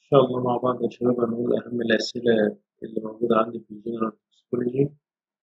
شاء الله مع بعض يا شباب هنقول أهم الأسئلة اللي موجودة عندي في الجنرال توكسيكولوجي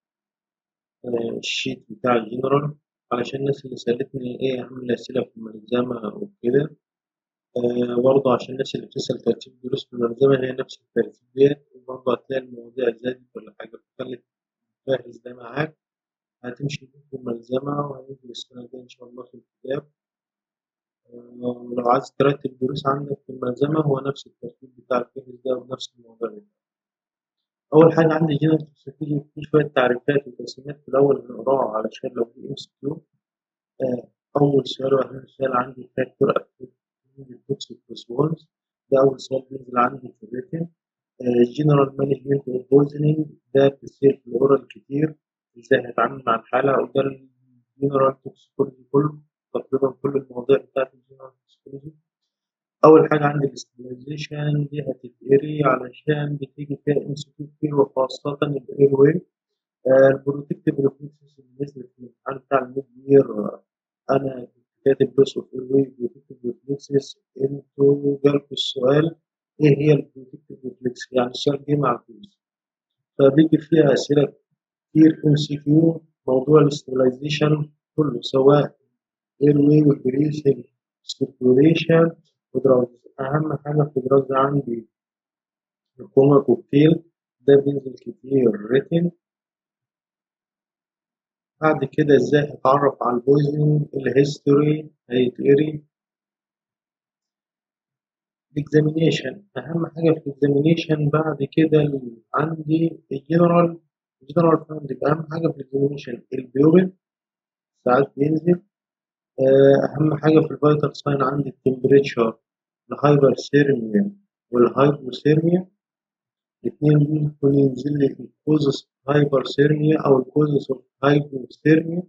الشيت بتاع الجنرال علشان الناس اللي سألتني إيه أهم الأسئلة في الملزمة وكده آه، برضه عشان الناس اللي بتسأل ترتيب دروس في الملزمة هي نفس الترتيب ديت وبرضه هتلاقي المواضيع زادت ولا حاجة فخلي جاهز ده معاك هتمشي بيه في الملزمة وهننزل السنة الجاية إن شاء الله في الكتاب آه، ولو عايز ترتب دروس عندك في الملزمة هو نفس الترتيب بتاع الفهرس ده ونفس الموضوع ده. أول حاجة عندي جنرال توكسيكولوجي في شوية تعريفات وتقسيمات في الأول هنقراها علشان لو في ام سي كيو أول سؤال وأهم سؤال عندي فاكتور توكسيك ريسبونس ده أول سؤال بينزل عندي في الريتن جنرال مانجمنت اوف بويزنينج ده بتصير في الأورال كتير إزاي هتعامل مع الحالة وده الجنرال توكسيكولوجي كله تقريبا كل المواضيع بتاعت الجنرال توكسيكولوجي أول حاجة عندي الاستيلايزيشن دي هتتقري علشان بتيجي فيها ام سي كيو كتير وخاصة الاير واي البروتكتيف ريفلكسز اللي نزلت في الامتحان بتاع الميد يير أنا كنت كاتب بس اوف اير واي بروتكتيف ريفلكسز انتوا جالكوا السؤال إيه هي البروتكتيف ريفلكس؟ يعني السؤال جه مع الكويز فبيجي فيها أسئلة كتير ام سي كيو موضوع الاستيلايزيشن كله سواء اير واي وبريسنج سيركيوليشن ودراوز أهم حاجة في الدراوز عندي الكوما كوكتيل ده بينزل كتير ريتن بعد كده ازاي هتعرف على البويزنج الهيستوري هيتقري الاكزامينيشن أهم حاجة في الاكزامينيشن بعد كده عندي الجنرال الجنرال فاندنج أهم حاجة في الاكزامينيشن البيوبل ساعات بينزل أهم حاجة في الفيتال ساين عندي التمبريتشر الهايبرثيرميا والهايبوثيرميا الاتنين دول ممكن ينزل لي الكوزس هايبرثيرميا أو الكوزس اوف هايبوثيرميا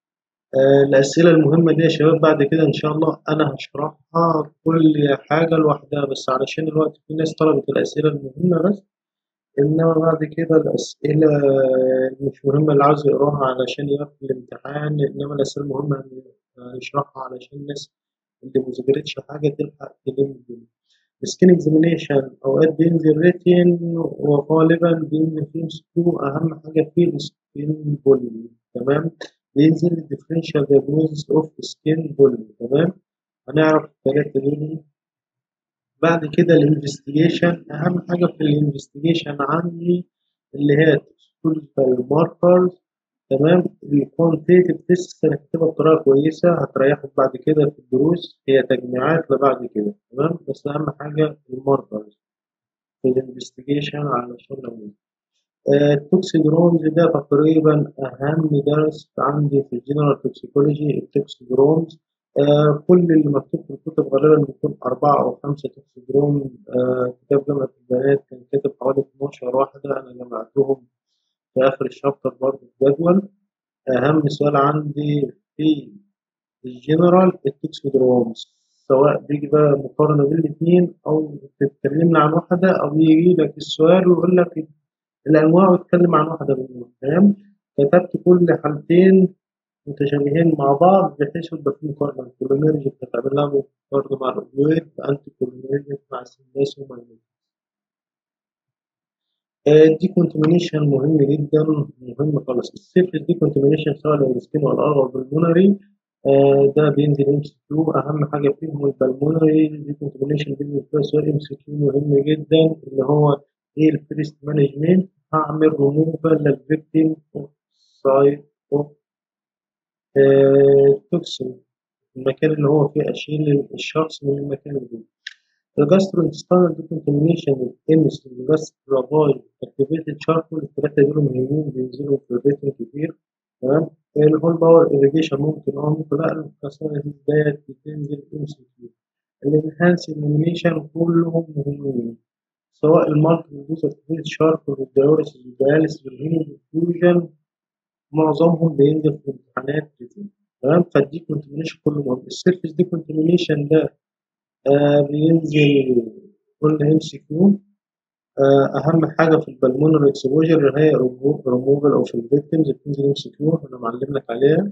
آه الأسئلة المهمة دي يا شباب بعد كده إن شاء الله أنا هشرحها كل حاجة لوحدها بس علشان الوقت في ناس طلبت الأسئلة المهمة بس إنما بعد كده الأسئلة مش مهمة اللي عاوز يقراها علشان يقفل الامتحان إنما الأسئلة المهمة نشرحها علشان الناس اللي مذاكرتش حاجة تلحق تلم الدنيا. السكين اكزامينيشن أوقات بينزل ريتين وغالبا بينزل فيه مسكو أهم حاجة فيه السكين بولي تمام بينزل الديفرنشال دياجنوزس أوف سكين بولي تمام هنعرف التلاتة دول بعد كده الانفستيجيشن أهم حاجة في الانفستيجيشن عندي اللي هي توكسيكولوجيكال ماركرز تمام الكوانتيتيف تيست هنكتبها بطريقة كويسة هتريحك بعد كده في الدروس هي تجميعات لبعد كده تمام بس أهم حاجة الماركرز في الانفستيجيشن علشان لو التوكسيدرومز ده تقريبا أهم درس عندي في الجنرال توكسيكولوجي التوكسيدرومز آه كل اللي مكتوب في الكتب غالبا بيكون أربعة أو خمسة توكسيدروم آه كتاب جامعة البنات كان كاتب حوالي 12 واحدة أنا جمعتهم في آخر الشابتر برضه في جدول أهم سؤال عندي في الجنرال التوكسيدرومز سواء بيجي بقى مقارنة بين الاتنين أو تتكلمنا عن واحدة أو يجي لك السؤال ويقول لك الأنواع ويتكلم عن واحدة منهم تمام كتبت كل حالتين متشابهين مع بعض بحيث يبقى في مقارنة الكولينرجي بتتعمل لها مقارنة مع الأوبيويد أنتي كولينرجي مع السنداس وماينوز دي كونتمينيشن مهم جدا مهم خالص السيفلس دي كونتمينيشن سواء للسكين والأرغب والبلمونري ده بينزل ام سي كيو اهم حاجه فيهم البلمونري دي كونتمينيشن بينزل فيها سؤال ام سي كيو مهم جدا اللي هو ايه الفيرست مانجمنت هعمل ريموفال للفيكتيم اوف سايت اوف توكسين المكان اللي هو فيه اشيل الشخص من المكان اللي الجاستروانتستانال ديكونتامينيشن الامس الجاسترافاي اكتيفيتد شاركول الثلاثه دول مهمين بينزلوا في الريتم كتير تمام الهول باور اريجيشن ممكن اه ممكن لا الخسائر ديت بتنزل ام سي كيو الانهانس اليمينيشن كلهم مهمين سواء المالتي جوز اكتيفيتد شاركول والديوريسيس والدياليسيس والهيموفيوجن معظمهم بينزل في امتحانات ريتم تمام فالدي كونتامينيشن كله مهم السيرفيس دي كونتامينيشن ده آه بينزل قلنا ام سي كيو اهم حاجه في البلمونر اكسبوجر اللي هي ريموفال او في الفيكتيمز بتنزل ام سي كيو انا معلم لك عليها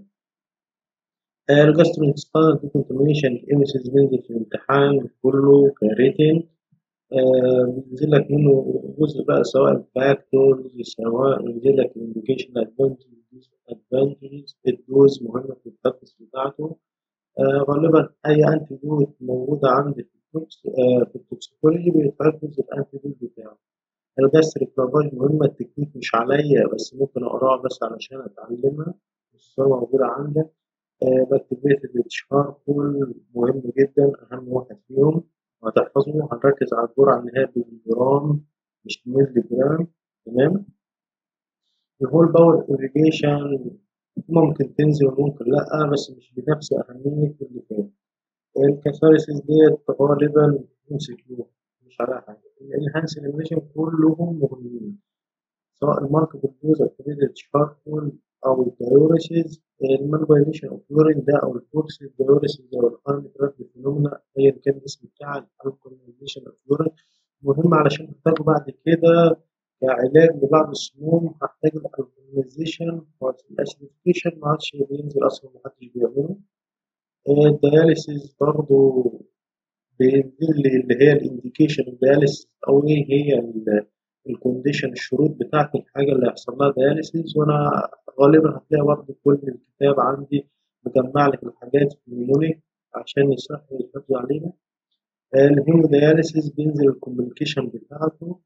الجاستروانتستانال ديكونتامينيشن الامسز بينزل في الامتحان كله كريتين آه بينزل لك منه جزء بقى سواء الفاكتورز سواء ينزل لك الانديكيشن ادفانتجز الدوز مهمة في التكس بتاعته آه غالبا أي أنتي دوت موجودة عندي في التوكس آه في التوكسيكولوجي بيتحفظ الأنتي دوت بتاعه الجاستريك لافاج مهمة التكنيك مش عليا بس ممكن أقراها بس علشان أتعلمها الصورة موجودة عندك آه بكتيريا الشاركول مهم جدا أهم واحد فيهم وهتحفظه هنركز على الجرعة النهائية بالجرام مش الميلي جرام تمام الهول باور إيريجيشن ممكن تنزل وممكن لأ بس مش بنفس أهمية اللي فات الكاثاريسيس ديت غالبا يمسكوها مش على حاجة الانهانس إليمينيشن كلهم مهمين سواء المارك بالدوز أكتيفيتد شاركول أو الدايوريسيز المانوبيليشن أوف يورين ده أو الفورس الدايوريسيز أو الأرنتراكت فينومينا أيا كان الاسم بتاع الألكوليزيشن أوف يورين مهم علشان أحتاجه بعد كده كعلاج لبعض السموم هحتاج الألكوليزيشن والأسيديفيكيشن ما عادش بينزل أصلا محدش بيعمله الدياليسيز برضه بينزل لي اللي هي الانديكيشن الدياليسيس أو إيه هي الكونديشن الشروط بتاعت الحاجة اللي هيحصل لها دياليسيس وأنا غالبا هتلاقي برضه كل الكتاب عندي مجمع لك الحاجات في الميموري عشان يسهل الحفظ علينا الهيمودياليسيس بينزل الكوميونيكيشن بتاعته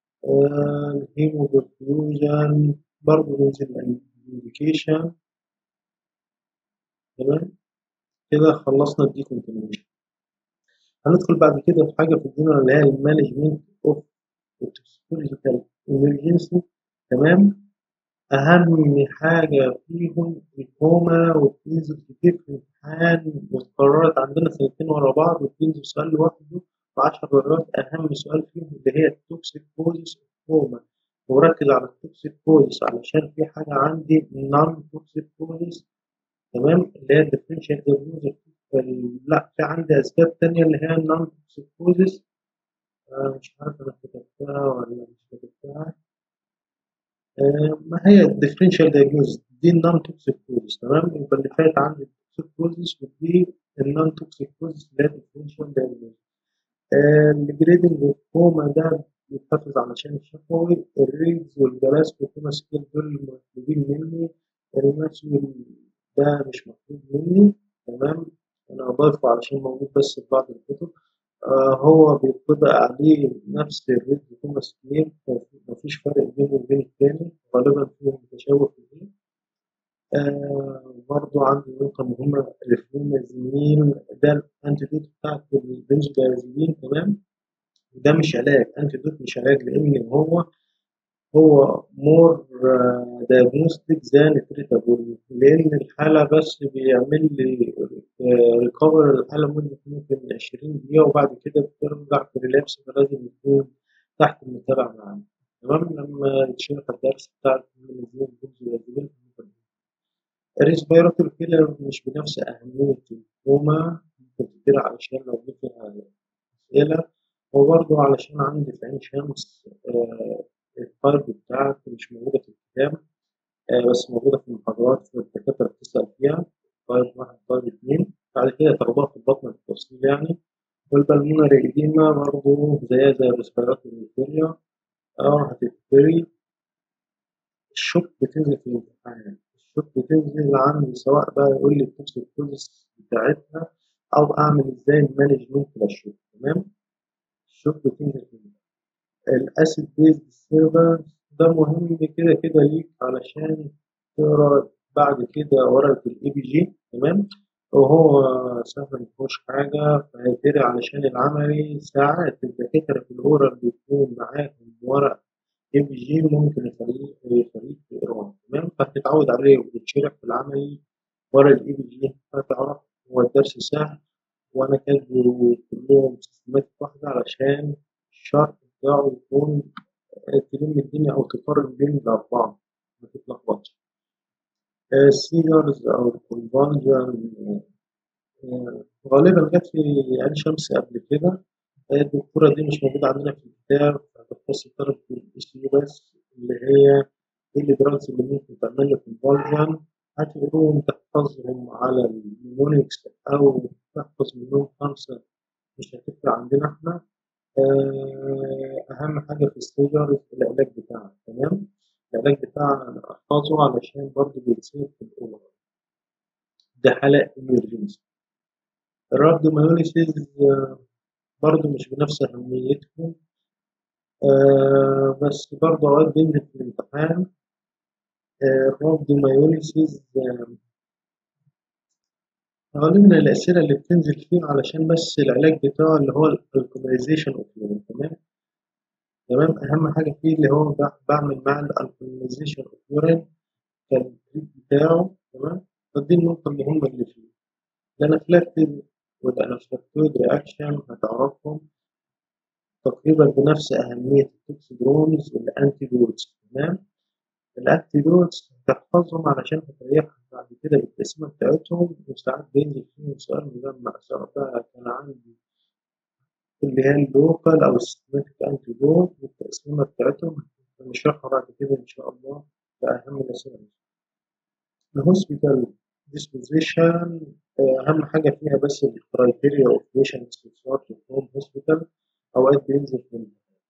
الهيموديفيوجن برضه بينزل الانديكيشن تمام كده خلصنا الديكونتينيوشن هندخل بعد كده في حاجة في الجنرال اللي هي المانجمنت اوف التوكسيكولوجيكال ايمرجنسي تمام أهم حاجة فيهم الكوما وبتنزل كتير في الامتحان واتكررت عندنا سنتين ورا بعض وبتنزل سؤال لوحده وعشر مرات أهم سؤال فيهم اللي هي التوكسيك كوزس كوما وركز على التوكسيك كوزس علشان في حاجة عندي نون توكسيك كوزس تمام اللي هي الديفرنشال دياجنوز لا في عندي أسباب تانية اللي هي النون توكسيك كوزس آه مش عارف أنا كتبتها ولا مش كتبتها ما هي الديفرنشال دايجنوز دي النون توكسيك كوزز تمام يبقى اللي فات عندي التوكسيك كوزز ودي النون توكسيك كوزز اللي هي الديفرنشال دايجنوز الجريدنج كوما ده بيتحفظ علشان الشفوي الريدز والجلاس والكوما سكيل دول مطلوبين مني الريماسيول ده مش مطلوب مني تمام انا اضيفه علشان موجود بس في بعض الكتب آه هو بيطبق عليه نفس الريد كوما سكيل مفيش فرق بينه وبين التاني غالبا فيهم تشابه في الدين آه برضو عندي نقطة مهمة الفلومازيمين ده الأنتيدوت بتاعت البنزودايازيبين تمام ده مش علاج أنتيدوت مش علاج لأن هو هو مور دايجنوستيك ذان تريتابل لأن الحالة بس بيعمل لي ريكفر الحالة مدة ممكن 20 دقيقة وبعد كده بترجع في ريلابس فلازم يكون تحت المتابعة معانا تمام لما يتشرح الدرس بتاع الفلومازيمين الريسبيراتوري كيلر مش بنفس أهمية الكوما ممكن تدير علشان لو جبت أسئلة وبرضه علشان عندي في عين شمس آه الفايل بتاعته مش موجودة في الكتاب آه بس موجودة في المحاضرات الدكاترة بتسأل فيها فايل واحد فايل اتنين بعد كده تاخدوها في البطن بالتفصيل يعني والبلمونري إديما برضه زيها زي الريسبيراتوري كيلر اه هتتبري الشوك بتنزل في الامتحان الشوك بتنزل عندي سواء بقى يقول لي التوكسيك كوزس بتاعتها او اعمل ازاي المانجمنت للشوك تمام الشوك بتنزل في الاسيد بيز ديستربنس ده مهم كده كده ليك علشان تقرا بعد كده ورقه الاي بي جي تمام وهو سهل مفيهوش حاجة فهيتري علشان العملي ساعات الدكاترة في الأورال بيكون معاهم ورق اي بي جي ممكن يخليك يخليك تقراه تمام فهتتعود عليه وبتشرح في العملي ورا الاي بي جي هتعرف هو الدرس سهل وانا كاتبه كلهم سيستماتيك واحدة علشان الشرح بتاعه يكون تلم الدنيا او تقارن بين الاربعة ما تتلخبطش السيجرز او الكونفالجن غالبا جت في عين شمس قبل كده الدكتورة دي مش موجودة عندنا في الكتاب هتختص طرف الإسيو بس اللي هي إيه الدراجز اللي ممكن تعمل لك كونفالجن هتقولوهم تحفظهم على النيمونيكس أو تحفظ منهم خمسة مش هتفرق عندنا إحنا آه، أهم حاجة في السيجر العلاج بتاعها تمام العلاج بتاعها أنا أحفظه علشان برضه بيتسيب في الأوضة ده حالة إمرجنسي الرابدوميوليسيس برضه مش بنفس أهميتهم آه بس برضه أوقات بينزل في الامتحان آه الرابدوميوليسيس آه غالبا الأسئلة اللي بتنزل فيه علشان بس العلاج بتاعه اللي هو الالكوليزيشن اوف يورين تمام تمام أهم حاجة فيه اللي هو بعمل مع الالكوليزيشن اوف يورين كالتريت بتاعه تمام فدي النقطة المهمة اللي فيه الانافلاكتيد والانافلاكتويد رياكشن هتعرفهم تقريبا بنفس أهمية التوكسيدرونز والأنتيدوتس تمام الأنتيدوتس تحفظهم علشان هتريحك بعد كده بالتقسيمة بتاعتهم وساعات بينزل فيهم سؤال مجمع سواء بقى كان عندي اللي هي اللوكال أو السيستماتيك أنتيدوت والتقسيمة بتاعتهم هنشرحها بعد كده إن شاء الله في أهم الأسئلة الهوسبيتال ديسبوزيشن أهم حاجة فيها بس الكرايتيريا أوف بيشنت استفسار في الهوم هوسبيتال أوقات بينزل في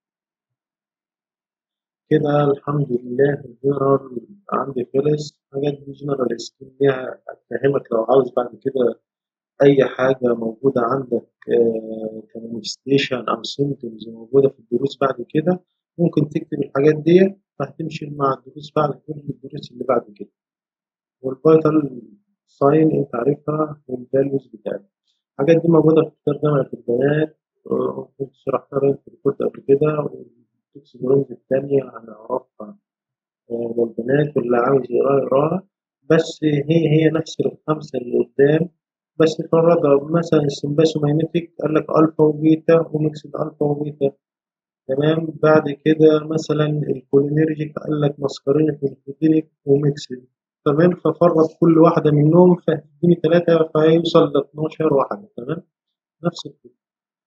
كده الحمد لله الجنرال عندي خلص حاجات دي جنرال سكيم ليها أفهمك لو عاوز بعد كده أي حاجة موجودة عندك كمانيفستيشن أو سيمتومز موجودة في الدروس بعد كده ممكن تكتب الحاجات دي فهتمشي مع الدروس بعد كل الدروس اللي بعد كده والفيتال ساين أنت عارفها والفاليوز بتاعتها الحاجات دي موجودة في كتاب جامعة البنات كنت شرحتها في الكورس قبل كده والتوكسيكولوجي التانية هنعرفها للبنات واللي عاوز يقراها يقراها بس هي هي نفس الخمسة اللي قدام بس فرقها مثلا السمباسوماينيتك قال لك ألفا وبيتا وميكسد ألفا وبيتا تمام بعد كده مثلا الكولينيرجيك قال لك مسكرينك والفيتينيك وميكسد تمام ففرق كل واحدة منهم فهتديني تلاتة فهيوصل ل 12 واحدة تمام نفس الفكرة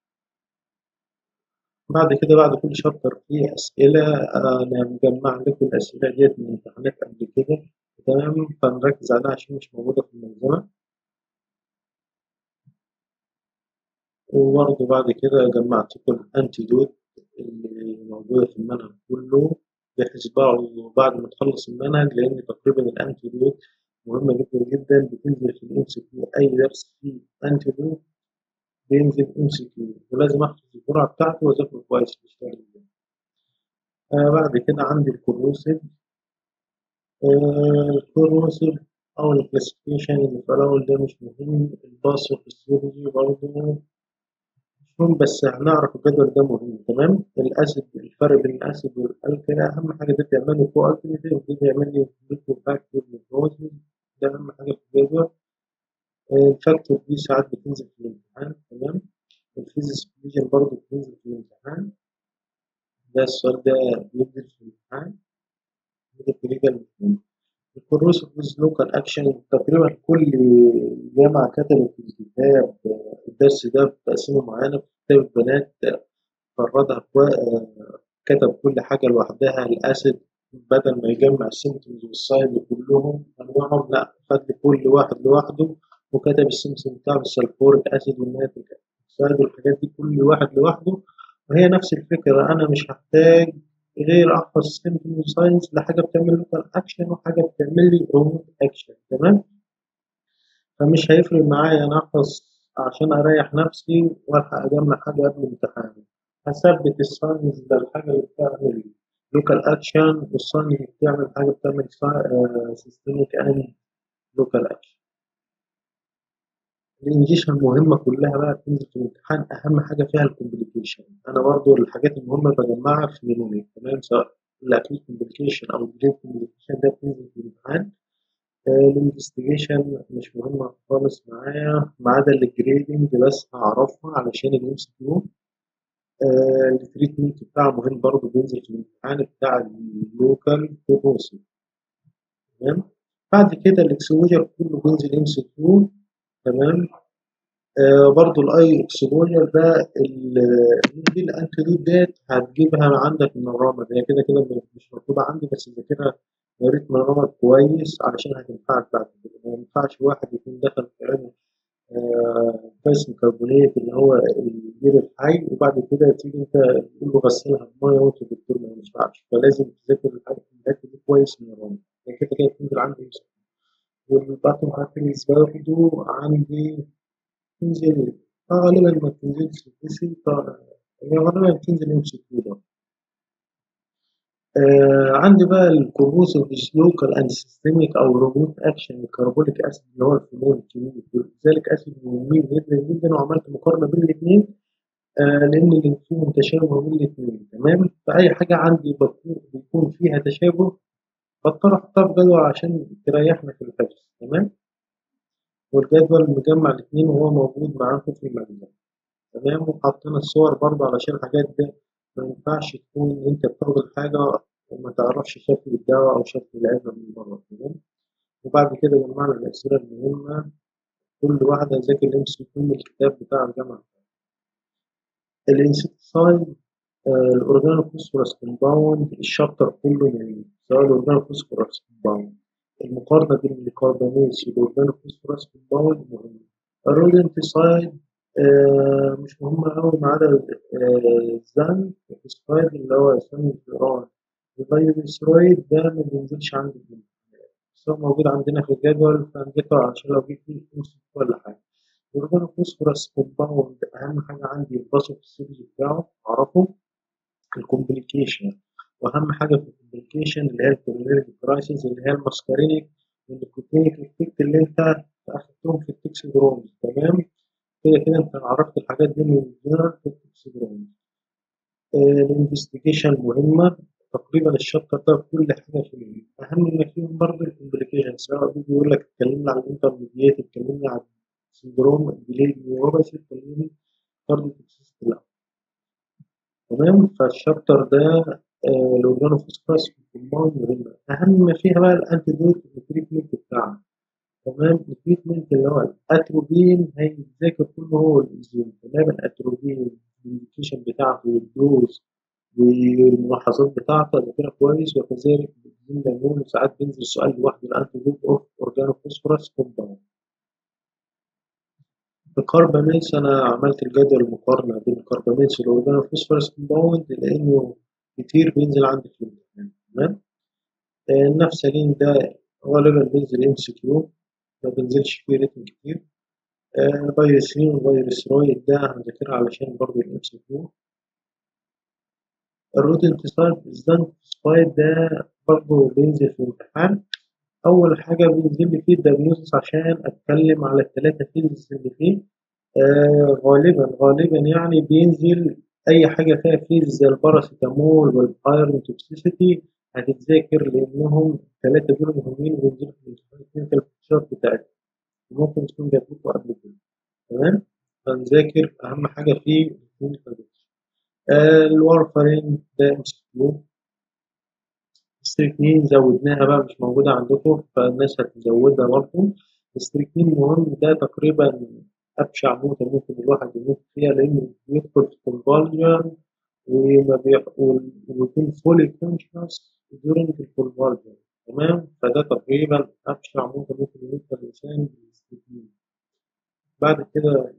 بعد كده بعد كل شابتر فيه أسئلة أنا مجمع لكم الأسئلة ديت من امتحانات قبل كده تمام فنركز عليها عشان مش موجودة في المنظومة وبرضه بعد كده جمعت لكم الأنتيدوت اللي موجودة في المنهج كله بحيث بعد ما تخلص المنهج لأن تقريبا الأنتيدوت مهمة جدا جدا بتنزل في الام سي كيو أي درس فيه أنتيدوت بينزل ام سي كيو ولازم أحفظ الجرعة بتاعته وأذاكره كويس بيشتغل آه بعد كده عندي الكروسيف آه الكروسيف أو الكلاسيفيكيشن اللي في الأول ده مش مهم الباثوفيسيولوجي برضه مهم بس هنعرف الجدول ده مهم تمام الاسيد الفرق بين الاسيد والالكلي اهم حاجه ده بيعمل لي كو الكلي وده بيعمل لي ليكو فاكتور نيوتروزيس ده اهم حاجه في الجدول الفاكتور دي ساعات بتنزل في الامتحان تمام الفيزيكس فيجن برضه بتنزل في الامتحان ده السؤال ده بينزل في الامتحان ده كريتيكال الكروسيف لوكال اكشن تقريبا كل جامعه كتبت في الكتاب الدرس ده بتقسيمه معينه في كتاب البنات فردها كتب كل حاجه لوحدها الاسيد بدل ما يجمع السيمتومز والسايد كلهم انواعهم لا خد كل واحد لوحده وكتب السيمتوم بتاع السلفوريك اسيد والنيتريك اسيد والحاجات دي كل واحد لوحده وهي نفس الفكره انا مش هحتاج غير احفظ سيمبل ساينس لحاجه بتعمل لوكال اكشن وحاجه بتعمل لي ريموت اكشن تمام فمش هيفرق معايا انا احفظ عشان اريح نفسي والحق اجمع حاجه قبل الامتحان هثبت الساينس ده الحاجه اللي بتعمل لوكال اكشن والساينس اللي بتعمل حاجه بتعمل سيستميك اند لوكال اكشن الانجيشن المهمة كلها بقى بتنزل في الامتحان أهم حاجة فيها الكومبليكيشن أنا برضو الحاجات المهمة بجمعها في يومين تمام سواء الأكيد كومبليكيشن أو الجريد كومبليكيشن ده بتنزل في الامتحان الانفستيجيشن مش مهمة خالص معايا ما عدا الجريدنج بس هعرفها علشان الام سي كيو التريتمنت بتاعه مهم برضه بينزل في الامتحان بتاع اللوكال كوروسيف تمام بعد كده الاكسبوجر كله بينزل ام سي كيو تمام آه برضو الاي اكسبوجر ده دي الانتيدوت ديت هتجيبها عندك من الرمد هي كده كده مش مكتوبه عندي بس ذاكرها يا ريت من الرمد كويس علشان هتنفعك بعد كده ما ينفعش واحد يكون دخل في علم كالسيوم كربونات اللي هو الجير الحي وبعد كده تيجي انت تقول له غسلها بميه وانت دكتور ما ينفعش فلازم تذاكر الحاجه دي كويس من الرمل يعني كده كده تنزل عندي والباطن هاتنجز برضه عندي تنزل غالبا ما بتنزلش بسي هي غالبا بتنزل ام سي كيو آه عندي بقى الكوربوسيف لوكال اند سيستميك او ريموت اكشن الكربونيك اسيد اللي هو الفينول الكبير ولذلك اسيد مهمين جدا جدا وعملت مقارنه بين الاثنين آه لان اللي فيهم تشابه بين الاثنين تمام فاي حاجه عندي بيكون فيها تشابه بضطر احطها في جدول عشان تريحنا في الحفظ تمام والجدول مجمع الاثنين وهو موجود معاكم في المخزن تمام وحطينا الصور برضه علشان الحاجات دي ما ينفعش تكون انت بتاخد الحاجة وما تعرفش شكل الدواء أو شكل العلبة من بره تمام وبعد كده جمعنا الأسئلة المهمة كل واحدة ذاكر الام سي كيو من الكتاب بتاع الجامعة الانسكتسايد الأورجانو فوسفورس كومباوند الشابتر كله من سواء الأورجانو فوسفورس كومباوند المقارنة بين الكربونيس والأورجانو فوسفورس كومباوند مهمة الرودنتسايد آه مش مهم أوي ما عدا الزن السبايد اللي هو سم الفئران الفيروسرويد ده ما بينزلش عندي في الامتحانات بس هو موجود عندنا في الجدول فنذكره عشان لو جه فيه فلوس ولا حاجة الأورجانو فوسفورس كومباوند أهم حاجة عندي الباسو السيريز بتاعه أعرفه الكومبليكيشن واهم حاجه في الكومبليكيشن اللي هي الكورونيك كرايسيس اللي هي الماسكارينيك والنيكوتينيك افكت اللي انت اخدتهم في التكسيدرومز تمام كده كده انت عرفت الحاجات دي من الجنرال في التكسيدرومز الانفستيجيشن مهمه تقريبا الشابتر ده كل حاجه فيه اهم ما فيهم برضه الكومبليكيشن سواء بيجي يقول لك اتكلمنا عن الانترميديات اتكلمنا عن سندروم الديلي نيوروباثي اتكلمنا برضه توكسيستي لا تمام فالشابتر ده الأورجانو فوسفورس كومباوند مهمة أهم ما فيها بقى الأنتيدوت التريتمنت بتاعها تمام التريتمنت اللي هو الأتروبين هيتذاكر كله هو الإنزيم تمام الأتروبين الإنديكيشن بتاعته والدوز والملاحظات بتاعته ذاكرها كويس وكذلك الإنزيم ليمون وساعات بينزل سؤال لوحده الأنتيدوت أوف أورجانو فوسفورس كومباوند الكاربامينس أنا عملت الجدول المقارنة بين الكاربامينس والأورجانو فوسفورس كومباوند لأنه كتير بينزل عندي في الامتحان تمام النفسلين ده غالبا بينزل ام سي كيو ما بينزلش فيه ريتم كتير الفيروسين والفيروسرويد ده هنذاكرها علشان برضه الام سي كيو الروتنتسايد الزنتسايد ده برضه بينزل في الامتحان أول حاجة بينزل لي فيه الدايجنوستس عشان أتكلم على الثلاثة فيزز اللي فيه آه غالبا غالبا يعني بينزل أي حاجة فيها فيز زي الباراسيتامول والأيرون توكسيسيتي هتتذاكر لأنهم الثلاثة دول مهمين وبينزلوا في الامتحان الكلينيكال بيكتشر بتاعتهم ممكن تكون جابوكوا قبل كده تمام فنذاكر أهم حاجة فيه الكلينيكال بيكتشر آه الوارفارين ده ام سي كيو الستريكنين زودناها بقى مش موجودة عندكم فالناس هتزودها برضه الستريكنين مهم ده تقريبا أبشع موتة ممكن الواحد يموت فيها لأنه بيدخل في كونفالجن وما بي... ويكون فولي كونشس during الكونفالجن تمام فده تقريبا أبشع موتة ممكن يموت الإنسان بالاستثنين بعد كده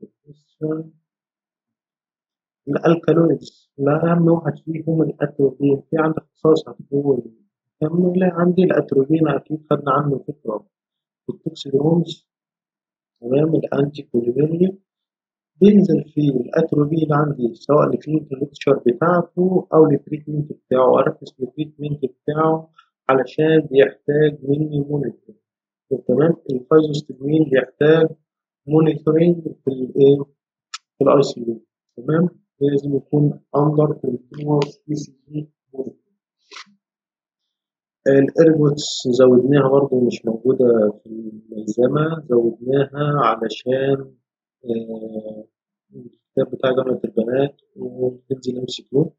الألكالويدز لا أهم واحد فيهم الأتروبين في عندك اختصاص هتقول كمل عندي الأتروبين أكيد خدنا عنه فكرة في التوكسيدرومز تمام الأنتي كوليميريا بينزل في الأتروبين عندي سواء الكلينيكال ليكتشر بتاعته أو التريتمنت بتاعه أركز في التريتمنت بتاعه علشان بيحتاج مني مونيتور تمام الفايزوستجمين بيحتاج مونيتورنج في الايه في الاي سي يو تمام لازم يكون اندر كونتينوس بي سي جي الارجوتس زودناها برضو مش موجودة في الملزمة زودناها علشان آه الكتاب بتاع جامعة البنات وتنزل ام سي كيو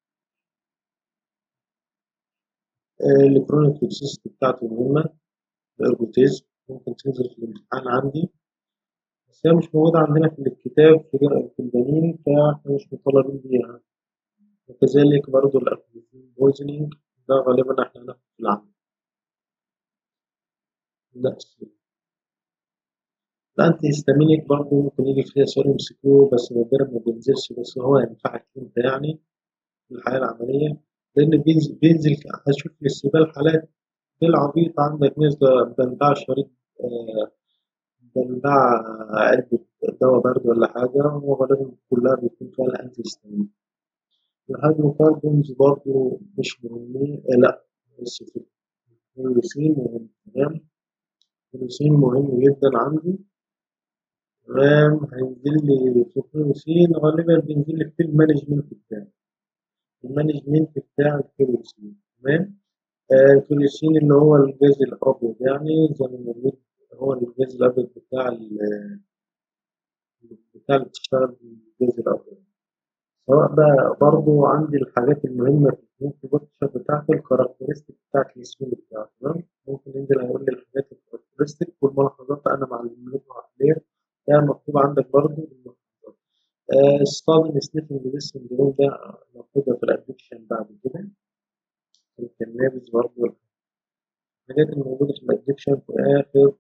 الكرونيك توكسيستي بتاعته مهمة الارجوتيزم ممكن تنزل في الامتحان عندي بس هي مش موجودة عندنا في الكتاب في الجنين فاحنا مش مطالبين بيها وكذلك برضو الأكوزين بويزنينج ده غالبا احنا هناخد في العمل لا الأنتي هيستامينيك برضه ممكن يجي فيها سؤال ام سي كيو بس نادرا ما بينزلش بس هو ينفعك أنت يعني في الحياة العملية لأن بينزل, بينزل هشوف في الاستقبال حالات بالعبيط عندك ناس بندع شريط آه بندع علبة دواء برد ولا حاجة هو غالبا كلها بيكون فيها الأنتي هيستامينيك الهيدروكربونز برضه مش مهمين آه لأ بس في الفلوسين مهم تمام الفلوسين مهم جدا عندي تمام هينزل لي في الفلوسين غالبا بينزل لي في المانجمنت بتاعي المانجمنت بتاع الفلوسين تمام آه الفلوسين اللي هو الجاز الأبيض يعني زي ما موجود هو الجاز الأبيض بتاع ال بتاع اللي بتشتغل بالجاز الأبيض سواء بقى برضو عندي الحاجات المهمة في الانكوبيتر بتاعته الكاركترستيك بتاعت السكول بتاعته تمام ممكن ينزل هيقول لي الحاجات الكاركترستيك والملاحظات أنا معلمها عليها ده مكتوب عندك برضو الملاحظات ستادن سنيفنج ديس سندروم ده مكتوبة في الأدكشن بعد كده الكنابس برضو الحاجات الموجودة في الأدكشن في آخر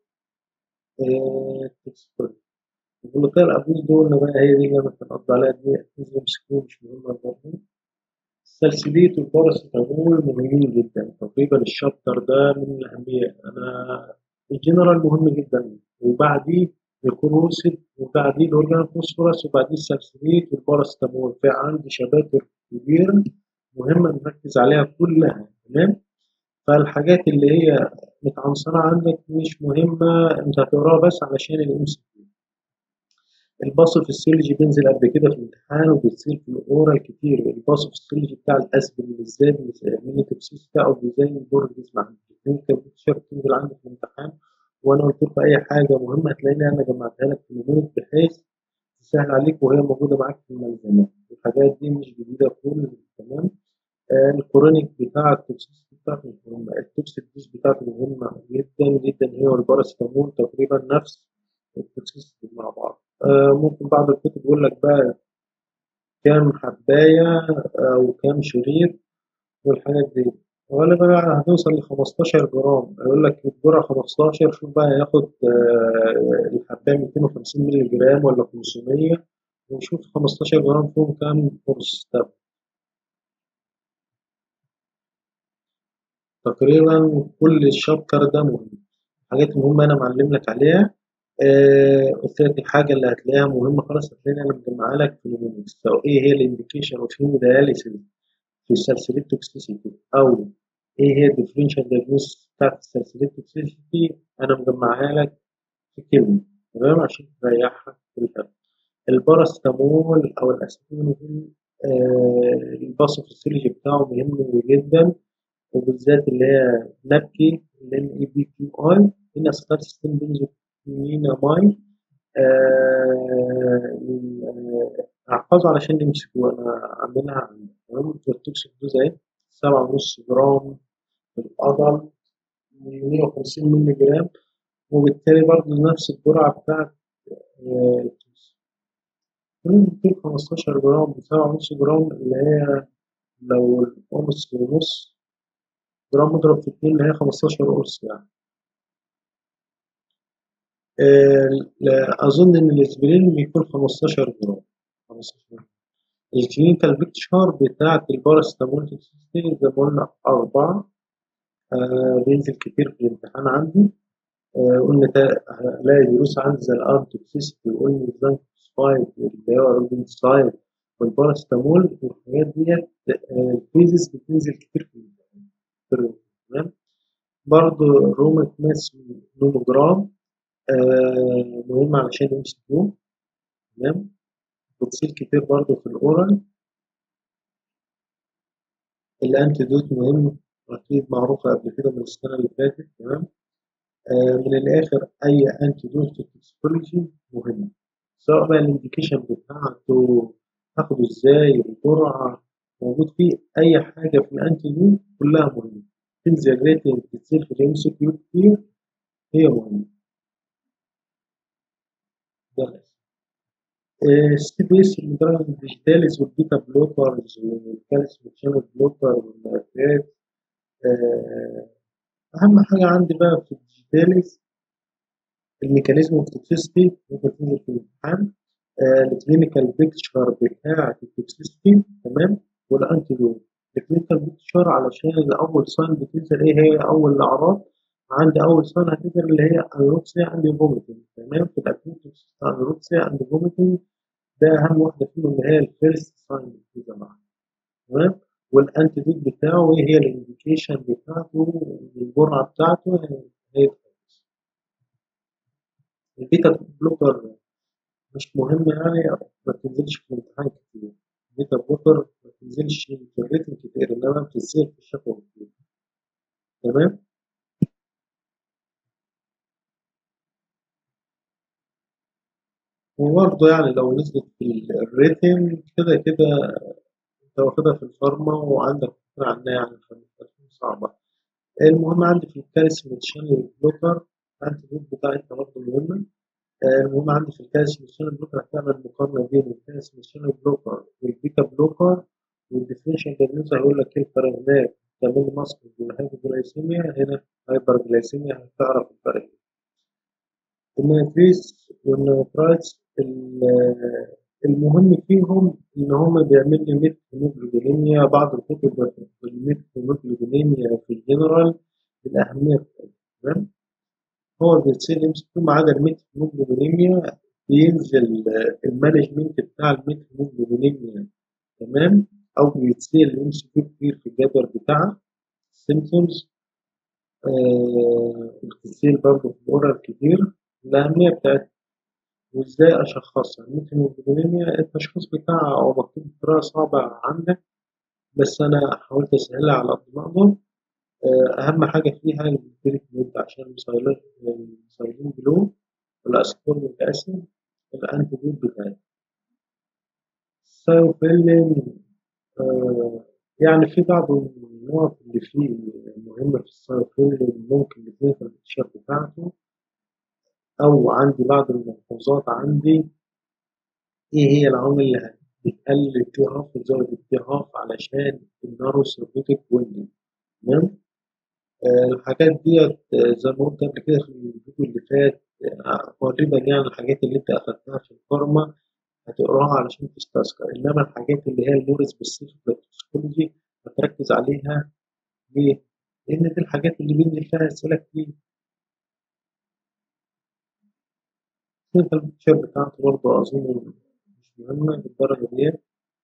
تكسبورت البلوكال أبوز دول بقى هي دي اللي بنقضي عليها دي تنزل سكون مش مهمة برضه السلسبيت والباراسيتامول مهمين جدا تقريبا الشابتر ده من الأهمية أنا الجنرال مهم جدا وبعديه الكروسيد وبعديه الأورجان فوسفورس وبعديه السلسبيت والباراسيتامول في عندي شباتر كبيرة مهمة نركز عليها كلها تمام فالحاجات اللي هي متعنصرة عندك مش مهمة انت هتقراها بس علشان الام سي الباص في السيولوجي بينزل قبل كده في الامتحان وبيتصير في الاورال كتير الباص في السيولوجي بتاع الاسبل بالذات من التبسيس بتاعه زي البورجز مع الكلينيكال بيكتشر بتنزل عندي في الامتحان وانا قلت لكم اي حاجه مهمه هتلاقيني انا جمعتها لك في المينت بحيث تسهل عليك وهي موجوده معاك في الملزمات الحاجات دي مش جديده كل تمام آه الكرونيك بتاع التوكسيس بتاعته مش مهمه التوكسيك دوز بتاعته مهمه جدا جدا هي والباراسيتامول تقريبا نفس التوكسيس مع بعض آه ممكن بعض الكتب يقول لك بقى كام حباية أو كام شريط والحاجات دي غالبا بقى هتوصل ل 15 جرام يقول لك الجرعة 15 شوف بقى هياخد آه الحباية 250 مللي جرام ولا 500 ونشوف 15 جرام فيهم كام قرص طب تقريبا كل الشابتر ده مهم الحاجات المهمة أنا معلم لك عليها قلت لك الحاجة اللي هتلاقيها مهمة خلاص هتلاقيني أنا مجمعها لك في اليونكس أو إيه هي الإنديكيشن أوف هيمودياليسيس في السلسلة توكسيسيتي أو إيه هي الديفرنشال دايجنوستس بتاعت السلسلة توكسيسيتي أنا مجمعها لك في كلمة تمام عشان تريحك في الفهم الباراسيتامول أو الأسيتامول آه الباثوفيسيولوجي بتاعه مهم جدا وبالذات اللي هي نبكي ال اي بي كيو اي هنا ستار سيستم بنزو مينامايد هحفظه علشان نمسكه انا عاملها تمام والتوكسيك دوز اهي سبعة ونص جرام في العضل 150 مللي جرام وبالتالي برضه نفس الجرعة بتاعت ممكن 15 جرام سبعة ونص جرام اللي هي لو القرص ونص جرام مضرب في اتنين اللي هي 15 قرص يعني أظن إن الإسبرين بيكون 15 جرام 15 الكلينيكال بيكتشر بتاعة الباراسيتامول توكسيستي زي ما قلنا أربعة آه بينزل كتير في الامتحان عندي آه قلنا هلاقي فيروس عندي زي الأرم توكسيستي وقلنا الزنك فايف اللي هو الروبنسايد والباراسيتامول والحاجات ديت الفيزيس بتنزل كتير في الامتحان تمام برضه رومات ماس نوموجرام آه مهم علشان يمسكوه تمام بتصير كتير برضه في الأورال الأنتيدوت مهم أكيد معروفة قبل كده من السنة اللي فاتت تمام آه من الآخر أي أنتيدوت في التوكسيكولوجي مهم سواء بقى الإنديكيشن بتاعته تاخده إزاي الجرعة موجود فيه أي حاجة في الأنتيدوت كلها مهمة تنزل ريتنج بتصير في الإم سي كيو كتير هي مهمة ده الأساس السي بي اس المدرج الديجيتاليز والبيتا بلوكرز والكالسيوم شانل بلوكر والملفات أهم حاجة عندي بقى في الديجيتاليز الميكانيزم اوف توكسيستي ممكن تنزل في الامتحان الكلينيكال بيكتشر بتاعة التوكسيستي تمام والانتيدوت الكلينيكال بيكتشر علشان اول ساين بتنزل ايه هي اول الاعراض عندي اول ساين هتنزل اللي هي انوركسيا عندي فوميتنج تمام في الاكيوت انوركسيا عند فوميتنج ده اهم واحده فيهم اللي هي الفيرست ساين بتنزل معاها تمام والانتيدوت بتاعه ايه هي الانديكيشن بتاعته الجرعه بتاعته هي البيتا بلوكر مش مهم يعني ما بتنزلش في الامتحان كتير البيتا بلوكر ما بتنزلش في الريتم كتير انما بتنزل في الشفوي كتير تمام وبرضه يعني لو نزلت في الريتم كده كده انت واخدها في الفارما وعندك فكرة عنها يعني فمش صعبة المهم عندي في الكالسيوم شانل بلوكر الانتيدوت بتاعتنا برضه مهمة المهم عندي في الكالسيوم شانل بلوكر هتعمل مقارنة بين الكالسيوم شانل بلوكر والبيتا بلوكر والديفرنشال دايجنوز هيقول لك ايه الفرق هناك تعمل ماسك والهايبوجلايسيميا هنا هايبرجلايسيميا هتعرف الفرق النيتريس والنيترايتس المهم فيهم إن هما بيعمل لي ميت هيموجلوبينيميا بعض الكتب الميت هيموجلوبينيميا في الجنرال الأهمية بتاعتها تمام هو بيتصير يمسك ما عدا الميت هيموجلوبينيميا بينزل المانجمنت بتاع الميت هيموجلوبينيميا تمام أو بيتصير يمسك كتير في الجدول بتاعها السيمتومز آه بتتصير برضه في الأورال كتير الأهمية بتاعتها وإزاي أشخصها ممكن البوليميا التشخيص بتاعها أو مكتوب بطريقة صعبة عندك بس أنا حاولت أسهلها على قد ما أقدر أهم حاجة فيها البيريك مود عشان المسيلين بلو والأسكوربيك أسيد الأنتيدوت بتاعي السايوفيلين آه يعني في بعض النقط اللي فيه مهمة في السايوفيلين ممكن الكلينيكال بيكتشر بتاعته أو عندي بعض الملحوظات عندي إيه هي العوامل اللي بتقلل الالتهاب وتزود الالتهاب علشان النارو سيرفيتك ويندنج تمام آه الحاجات ديت زي ما قلت قبل كده في الفيديو اللي فات تقريبا يعني الحاجات اللي أنت أخدتها في الفارما هتقراها علشان تستذكر إنما الحاجات اللي هي المور سبيسيفيك بالتوكسيكولوجي هتركز عليها ليه؟ لأن دي الحاجات اللي بينزل فيها أسئلة كتير الكلينيكال بيكتشر بتاعته برضه أظن مش مهمة بالدرجة ديت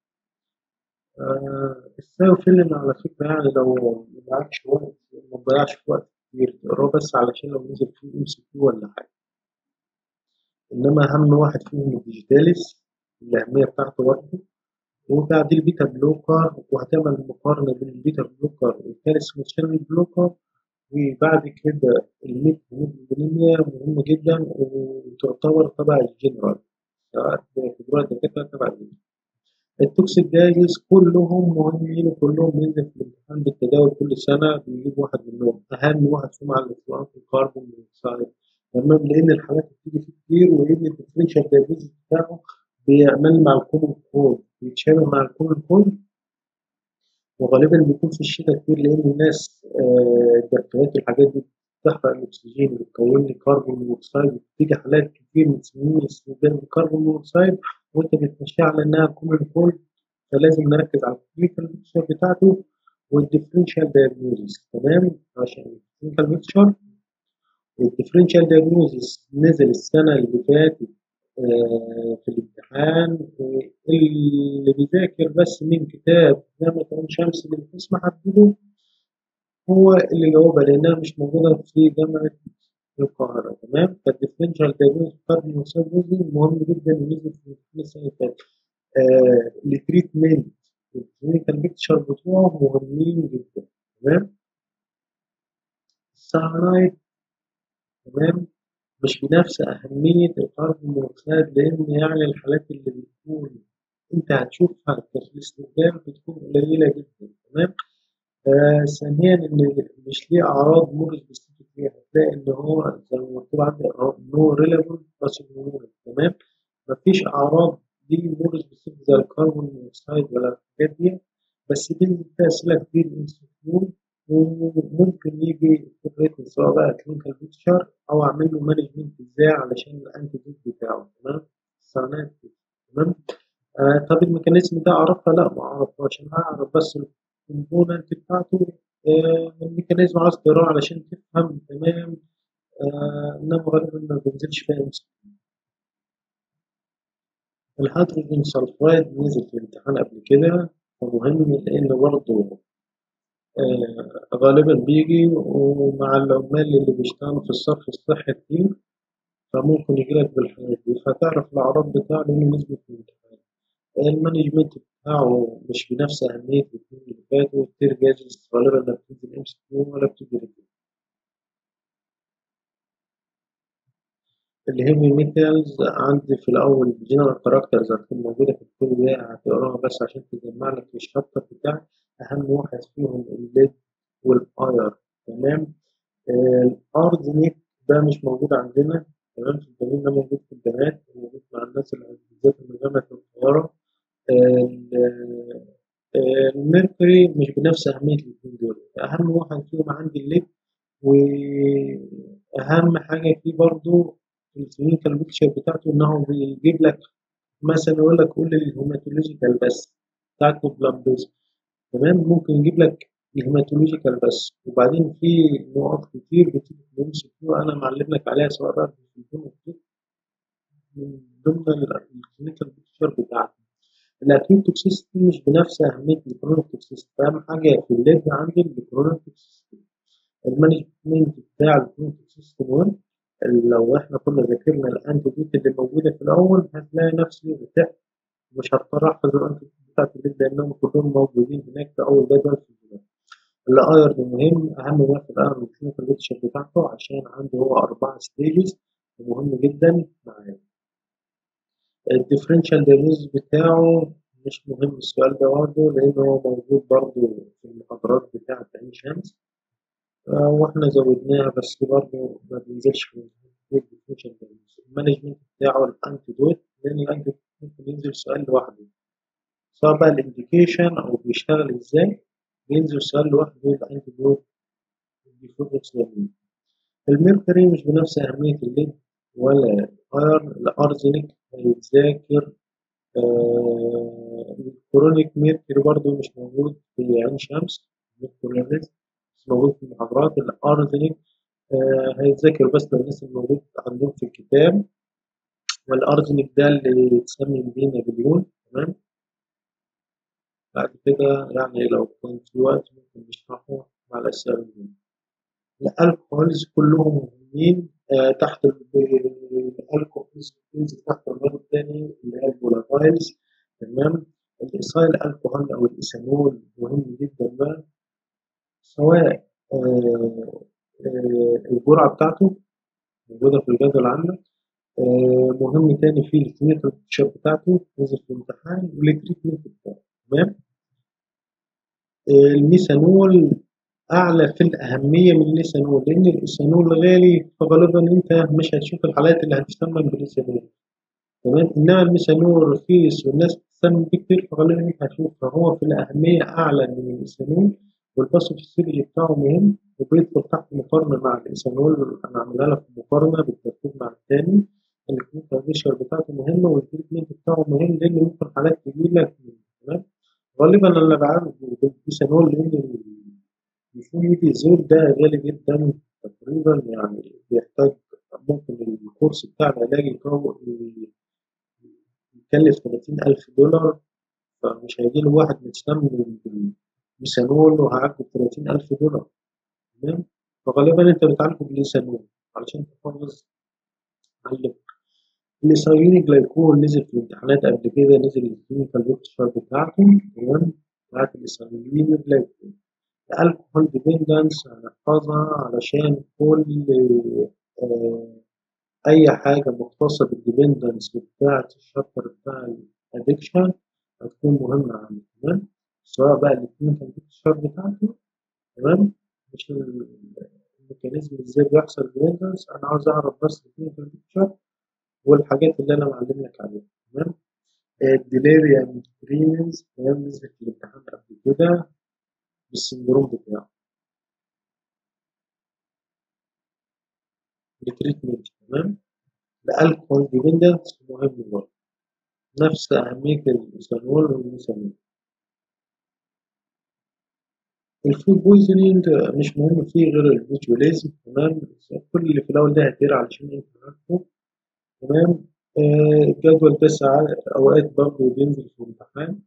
آه السايوفيلين على فكرة يعني لو معكش وقت ما تضيعش وقت كتير تقراه بس علشان لو نزل فيه ام سي كيو ولا حاجة إنما أهم واحد فيهم الديجيتاليس الأهمية بتاعته برضه وبعد البيتا بلوكر وهتعمل مقارنة بين البيتا بلوكر والكالسيوم شانل بلوكر وبعد كده الميت هيموجلوبينيميا مهمة جدا وتعتبر تبع الجنرال سواء في دلوقتي الدكاترة تبع الجنرال التوكسيك دايجز كلهم مهمين وكلهم بينزل في الامتحان بالتداول كل سنة بيجيب واحد منهم أهم واحد فيهم على الإطلاق الكربون مونوكسيد تمام لأن الحالات بتيجي فيه كتير ولأن الديفرنشال دايجز بتاعه بيعمل مع الكومن كود بيتشابه مع الكومن كود وغالبا بيكون في الشتاء كتير لأن الناس الدفايات والحاجات دي بتحرق الأكسجين وبتكون لي كربون مونوكسيد وبتيجي حالات كتير متسمين استخدام الكربون مونوكسيد وأنت بتمشيها على إنها كومن كولد فلازم نركز على الكلينيكال بيكتشر بتاعته والديفرنشال دايجنوزيس تمام عشان الكلينيكال بيكتشر والديفرنشال دايجنوزيس نزل السنة اللي فاتت في الامتحان اللي بيذاكر بس من كتاب جامعة عين شمس اللي القسم حدده هو اللي جاوبها لأنها مش موجودة في جامعة القاهرة تمام فالديفرنشال دايجنوز كاربون مونوكسيد مهم جدا ونزل في الامتحان السنة اللي فاتت التريتمنت الكلينيكال بيكتشر بتوعه مهمين جدا تمام السهرايد تمام مش بنفس أهمية الكربون مونوكسيد لأن يعني الحالات اللي بتكون أنت هتشوفها في الاستخدام بتكون قليلة جدا تمام آه ثانيا إن مش ليه أعراض مور سبيسيفيك فيها هتلاقي إن هو زي ما مكتوب عندي نو ريليفنت بس تمام مفيش أعراض دي مور سبيسيفيك زي الكربون مونوكسيد ولا الحاجات دي بس دي فيها أسئلة كتير انسكيور وممكن يجي فكرة سواء بقى كلينيكال بيكتشر أو أعمل له مانجمنت إزاي علشان الأنتيدوت بتاعه تمام الصناعات تمام آه طب الميكانيزم ده أعرفها؟ لا ما أعرفهاش أنا أعرف بس الكومبوننت بتاعته آه الميكانيزم عايز تقراه علشان تفهم تمام آه إنما غالبا ما بينزلش فيها امسك الهيدروجين سلفايد نزل في الامتحان قبل كده ومهم لأن برضه آه غالبا بيجي ومع العمال اللي بيشتغلوا في الصرف الصحي كتير فممكن يجيلك بالحاجات دي فتعرف الأعراض بتاعه لأنه نسبة في الامتحان المانجمنت بتاعه مش بنفس أهمية الاثنين اللي فاتوا كتير جاجز غالبا لا بتنزل ام سي كيو ولا بتيجي ريفيو الهيفي ميتالز عندي في الأول جنرال كاركترز هتكون موجودة في الكل ده هتقراها بس عشان تجمع لك الشابتر بتاعك أهم واحد فيهم الليد والأير تمام الأرض ده مش موجود عندنا تمام في الدليل ده موجود في البنات وموجود مع الناس اللي بالذات اللي جامعة القاهرة الميركوري مش بنفس أهمية الاثنين دول أهم واحد فيهم عندي الليد وأهم حاجة فيه برضو الكلينيكال بيكتشر بتاعته إنه بيجيب لك مثلا يقول لك قول لي الهيماتولوجيكال بس بتاعت البلامبيز تمام ممكن يجيب لك الهيماتولوجيكال بس وبعدين في نقط كتير بتيجي في الام سي كيو انا معلم لك عليها سواء بقى في الفيلم من ضمن الكلينيكال بيكتشر بتاعتي الاكيوت توكسيستي مش بنفس اهميه الكرونيك توكسيستي اهم حاجه في الليد عندي الكرونيك توكسيستي المانجمنت بتاع الكرونيك توكسيستي مهم لو احنا كنا ذاكرنا الانتيبيوت اللي موجوده في الاول هتلاقي نفسي بتاع مش هضطر احفظ الانتيبيوت بتاعت الليد لانهم كلهم موجودين هناك في اول جدول في الجدول الايرن مهم اهم ما في الايرن الكلينيكال بيكتشر بتاعته عشان عنده هو اربع ستيجز مهم جدا معايا الديفرنشال دايجنوز بتاعه مش مهم السؤال ده برضه لأنه هو موجود برضه في المحاضرات بتاعة عين شمس آه واحنا زودناها بس برضه ما بينزلش في الديفرنشال دايجنوز المانجمنت بتاعه الانتيدوت لأن الانتيدوت ممكن ينزل سؤال لوحده سواء بقى الانديكيشن أو بيشتغل ازاي بينزل سؤال لوحده الانتيدوت الميركوري مش بنفس أهمية الليد ولا ايرن الارزنك هيتذاكر آه الكرونيك ميركوري برضه مش موجود في عين شمس ميركورياليز مش موجود في المحاضرات الارزنك آه هيتذاكر بس لو الناس الموجود عندهم في الكتاب والارزنك ده اللي يتسمي بيه نابليون تمام بعد كده يعني لو كنت في وقت ممكن نشرحه مع الأسئلة الألكوهولز كلهم مهمين آه تحت الألكوهولز بتنزل تحت النوع الثاني اللي هي الفولاتايلز تمام الإيثايل الكحول أو الإيثانول مهم جدا بقى سواء آه آه الجرعة بتاعته موجودة في الجدول عندك مهم تاني فيه الكلينيكال بيكتشر بتاعته نزل في الامتحان والتريتمنت بتاعه تمام الميثانول أعلى في الأهمية من الإيثانول لأن الإيثانول غالي فغالبا أنت مش هتشوف الحالات اللي هتستعمل بالإيثانول تمام إنما الميثانول رخيص والناس بتستعمل بيه كتير فغالبا أنت هتشوف فهو في الأهمية أعلى من الإيثانول والباسوفيسيلي بتاعه مهم وبيدخل تحت مقارنة مع الإيثانول أنا عاملها لك مقارنة بالترتيب مع التاني الكلينيكال بيكتشر بتاعته مهمة والتريتمنت بتاعه مهم لأن ممكن حالات تجيلك تمام غالبا أنا بعرف بالإيثانول لأن الفيزول ده غالي جدا تقريبا يعني بيحتاج ممكن الكورس بتاع العلاج يكلف 30 ألف دولار فمش هيجي له واحد مستعمل بالميثانول وهيعالجه ب 30 ألف دولار تمام فغالبا أنت بتعالجه بالميثانول علشان تحافظ على الإسرائيلي جلايكول نزل في الامتحانات قبل كده نزل الكلينيكال بيكتشر بتاعته تمام بتاعت الإسرائيليين جلايكول الكحول ديبندنس هنحفظها علشان كل آه أي حاجة مختصة بالديبندنس بتاعة الشابتر بتاع الأدكشن هتكون مهمة عندي تمام سواء بقى الكلينيكال بيكتشر بتاعته تمام مش الميكانيزم ازاي بيحصل ديبندنس أنا عاوز أعرف بس الكلينيكال بيكتشر والحاجات اللي أنا معلم لك عليها تمام الديليريان بريمنز تمام نزلت في الامتحان قبل كده بالسندروم بتاعه لتريتمنت تمام الالكول ديبندنس مهم برضه نفس أهمية الإيثانول والميثانول الفود بويزنينج مش مهم فيه غير البوتوليزم تمام كل اللي في الأول ده هيتقرا علشان انت عارفه تمام آه، الجدول ده ساعات أوقات برضه بينزل في الامتحان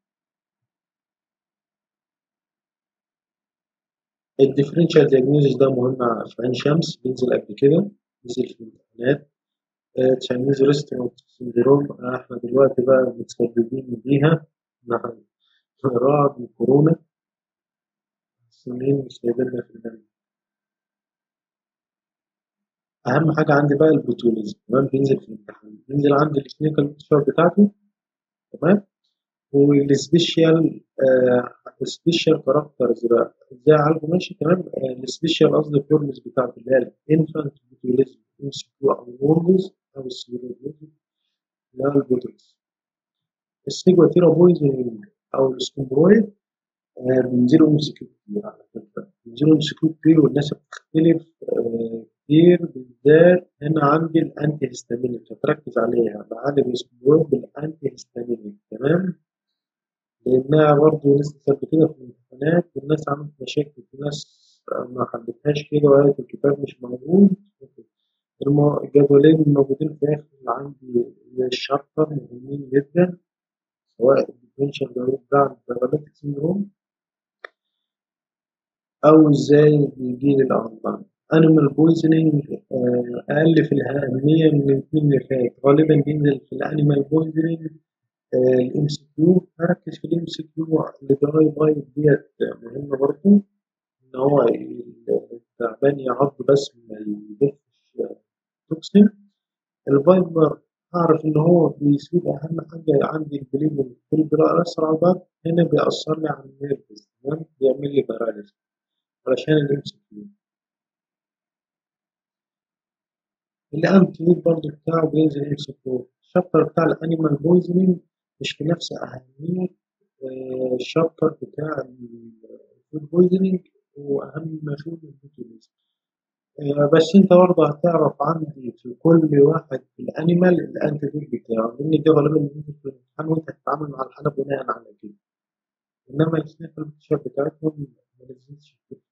الديفرنشال دياجنوزيس ده مهم في عين شمس بينزل قبل كده نزل في الامتحانات تشاينيز ريستورانت سندروم احنا دلوقتي بقى متسببين بيها نحن رعب وكورونا سنين مش سايبيننا في الجنة أهم حاجة عندي بقى البوتوليزم تمام بينزل في الامتحان بينزل عندي الكلينيكال بيكتشر بتاعته تمام والسبيشال آه السبيشال كاركترز بقى ازاي اعالجه ماشي تمام آه السبيشال قصدي فورمز بتاعته اللي هي الانفانت بوتوليزم ام سي كيو او وورمز او السيروبوتيك اللي هو البوتوكس السيجواتيرا بويزنينج او السكومبرويد آه بينزلوا ام سي كيو كتير على فكرة بينزلوا ام سي كيو كتير والناس بتختلف آه كتير بالذات هنا عندي الانتي هيستامينيك فتركز عليها بعالج السكومبرويد بالانتي هيستامينيك تمام لأنها برضه لسه قبل كده في الامتحانات والناس عملت مشاكل في ناس ما حبتهاش كده وقالت الكتاب مش موجود الجدولين الموجودين في آخر اللي عندي الشابتر مهمين جدا سواء الديفرنشال دايجرام باراليتيك سيندروم أو إزاي بيجيلي الأمراض أنيمال بويزنينج أقل في الأهمية من الاثنين اللي فات غالبا بينزل في الأنيمال بويزنينج الام سي كيو هركز في الام سي كيو الدراي بايت ديت مهمة برضه إن هو التعبان يعض بس ما يضيفش توكسين الفايبر أعرف إن هو بيسيب أهم حاجة عندي البليد في البراء أسرع بعض هنا بيأثر لي على النيرفز تمام بيعمل لي باراليز علشان الام سي كيو الأنتيوت برضه بتاعه بينزل ام سي كيو الشابتر بتاع الأنيمال بويزنينج مش في نفس أهمية الشابتر بتاع الفود بويزنينج وأهم ما فيه البوتوليزم بس أنت برضه هتعرف عندي في كل واحد في الأنيمال الأنتيدوت بتاعه لأن دي غالبا بينزل في الامتحان وأنت هتتعامل مع الحالة بناء على كده إنما الكلينيكال بيكتشر بتاعتهم ما نزلتش كتير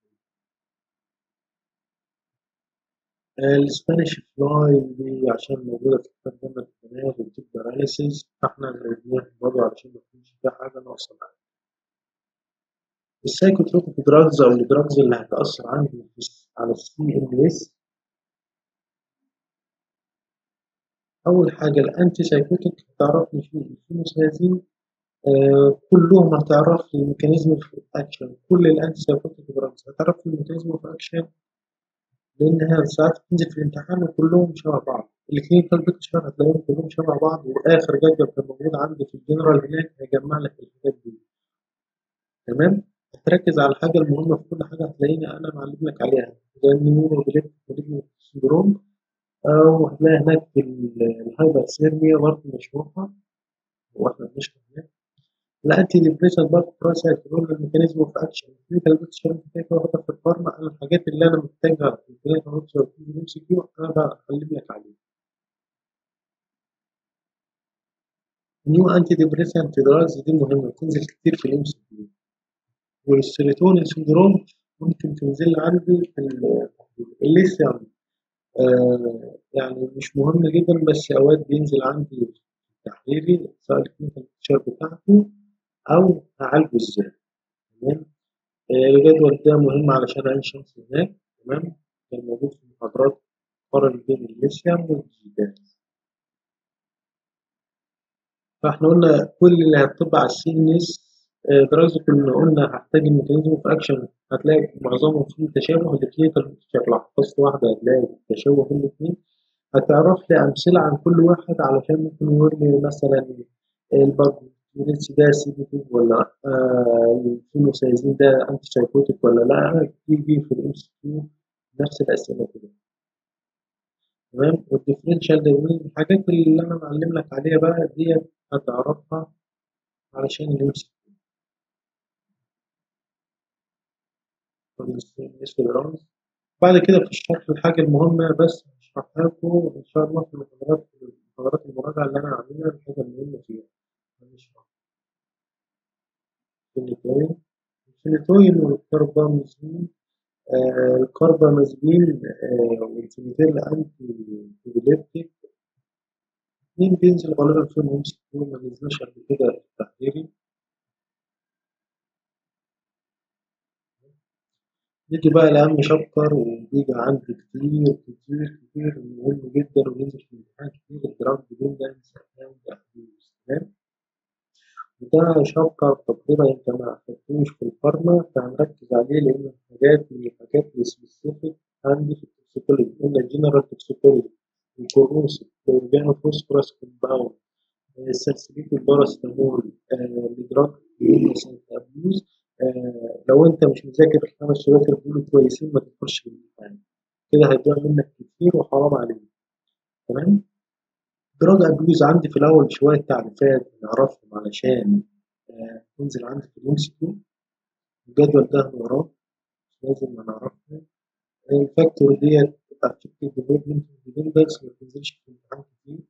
الاسبانيش فلاي دي عشان موجودة في كتاب جنة البنات وبتبقى باراليسيس فاحنا نرميها برضه علشان مفيش فيها حاجة ناقصة معانا. السايكوتروبيك دراجز أو الدراجز اللي هتأثر عندي على السي ام اس أول حاجة الأنتي سايكوتيك هتعرفني فيه الفينوسازين آه كلهم هتعرف لي ميكانيزم في أكشن كل الأنتي سايكوتيك دراجز هتعرف لي الميكانيزم في أكشن لأنها ساعات بتنزل في الامتحان وكلهم شبه بعض الكلينيكال بيكتشر هتلاقيهم كلهم شبه بعض وآخر جدول كان موجود عندي في الجنرال هناك هيجمع لك الحاجات دي تمام هتركز على الحاجة المهمة في كل حاجة هتلاقيني أنا معلم لك عليها زي النيورو بليك سندروم أو هتلاقي هناك في الهايبر سيرميا برضه مشروحة واحنا بنشرح هناك الانتي ديبريشن برضه بروسيس تقول الميكانيزم اوف اكشن الكلينيكال بيكتشر انت كده واخدها في الفارما انا الحاجات اللي انا محتاجها في الكلينيكال بيكتشر في الام سي كيو انا بقلب لك عليها نيو انتي ديبريسنت دراجز دي مهمه بتنزل كتير في الام سي كيو والسيروتونين سندروم ممكن تنزل عندي في الليثيوم آه يعني مش مهم جدا بس اوقات بينزل عندي في تحريري سواء الكلينيكال بيكتشر بتاعته أو أعالجه إزاي تمام الجدول ده مهم علشان عين شمس هناك تمام كان موجود في المحاضرات قارن بين الليثيوم والديجيتال فاحنا قلنا كل اللي هتطبع على السي ان اس دراسة كنا قلنا هحتاج الميكانيزم في اكشن هتلاقي معظمهم فيه تشابه الكلينيكال بيكتشر لو حفظت واحدة هتلاقي تشابه في الاثنين هتعرف لي أمثلة عن كل واحد علشان ممكن يقول لي مثلا الباج الجنس ده سيديتيف ولا آه الفينوسايزين ده انتي سايكوتيك ولا لا تيجي في الام سي كيو نفس الاسئله كده تمام والديفرنشال دايجنوز الحاجات اللي انا معلم لك عليها بقى ديت هتعرفها علشان الام سي كيو بعد كده في الشرح الحاجة المهمة بس هشرحها لكم إن شاء الله في المحاضرات محاضرات المراجعة اللي أنا عاملها الحاجة المهمة فيها هنشرح الفينيتوين الفينيتوين والكربامازين آه الكربامازين آه والفينيتيل أنتي بيليبتيك اتنين بينزل غالبا فيهم ام سي كيو ما نزلش قبل كده التحريري نيجي بقى لأهم شابتر وبيجي عندي كتير كتير كتير مهم جدا وننزل في الامتحان كتير الدراج ديبندنس أند أبيوز تمام وده شابتر تقريبا انت ما أخدتوش في الفارما فهنركز عليه لأن حاجات من الحاجات السبيسيفيك عندي في التوكسيكولوجي قلنا الجنرال توكسيكولوجي الكورنوس الأورجانو فوسفورس كومباوند السلسبيت الباراسيتامول الدراج ديبندنس أند أبيوز آه لو انت مش مذاكر الخمس شباتر دول كويسين ما تدخلش في الامتحان كده هيضيع منك كتير وحرام عليك تمام دراج ابيوز عندي في الاول شويه تعريفات نعرفهم علشان آه تنزل عندي في الام سي كيو الجدول ده وراه لازم نعرفها الفاكتور ديت افكتيف ديفلوبمنت ديبندنس ما بتنزلش في الامتحان كتير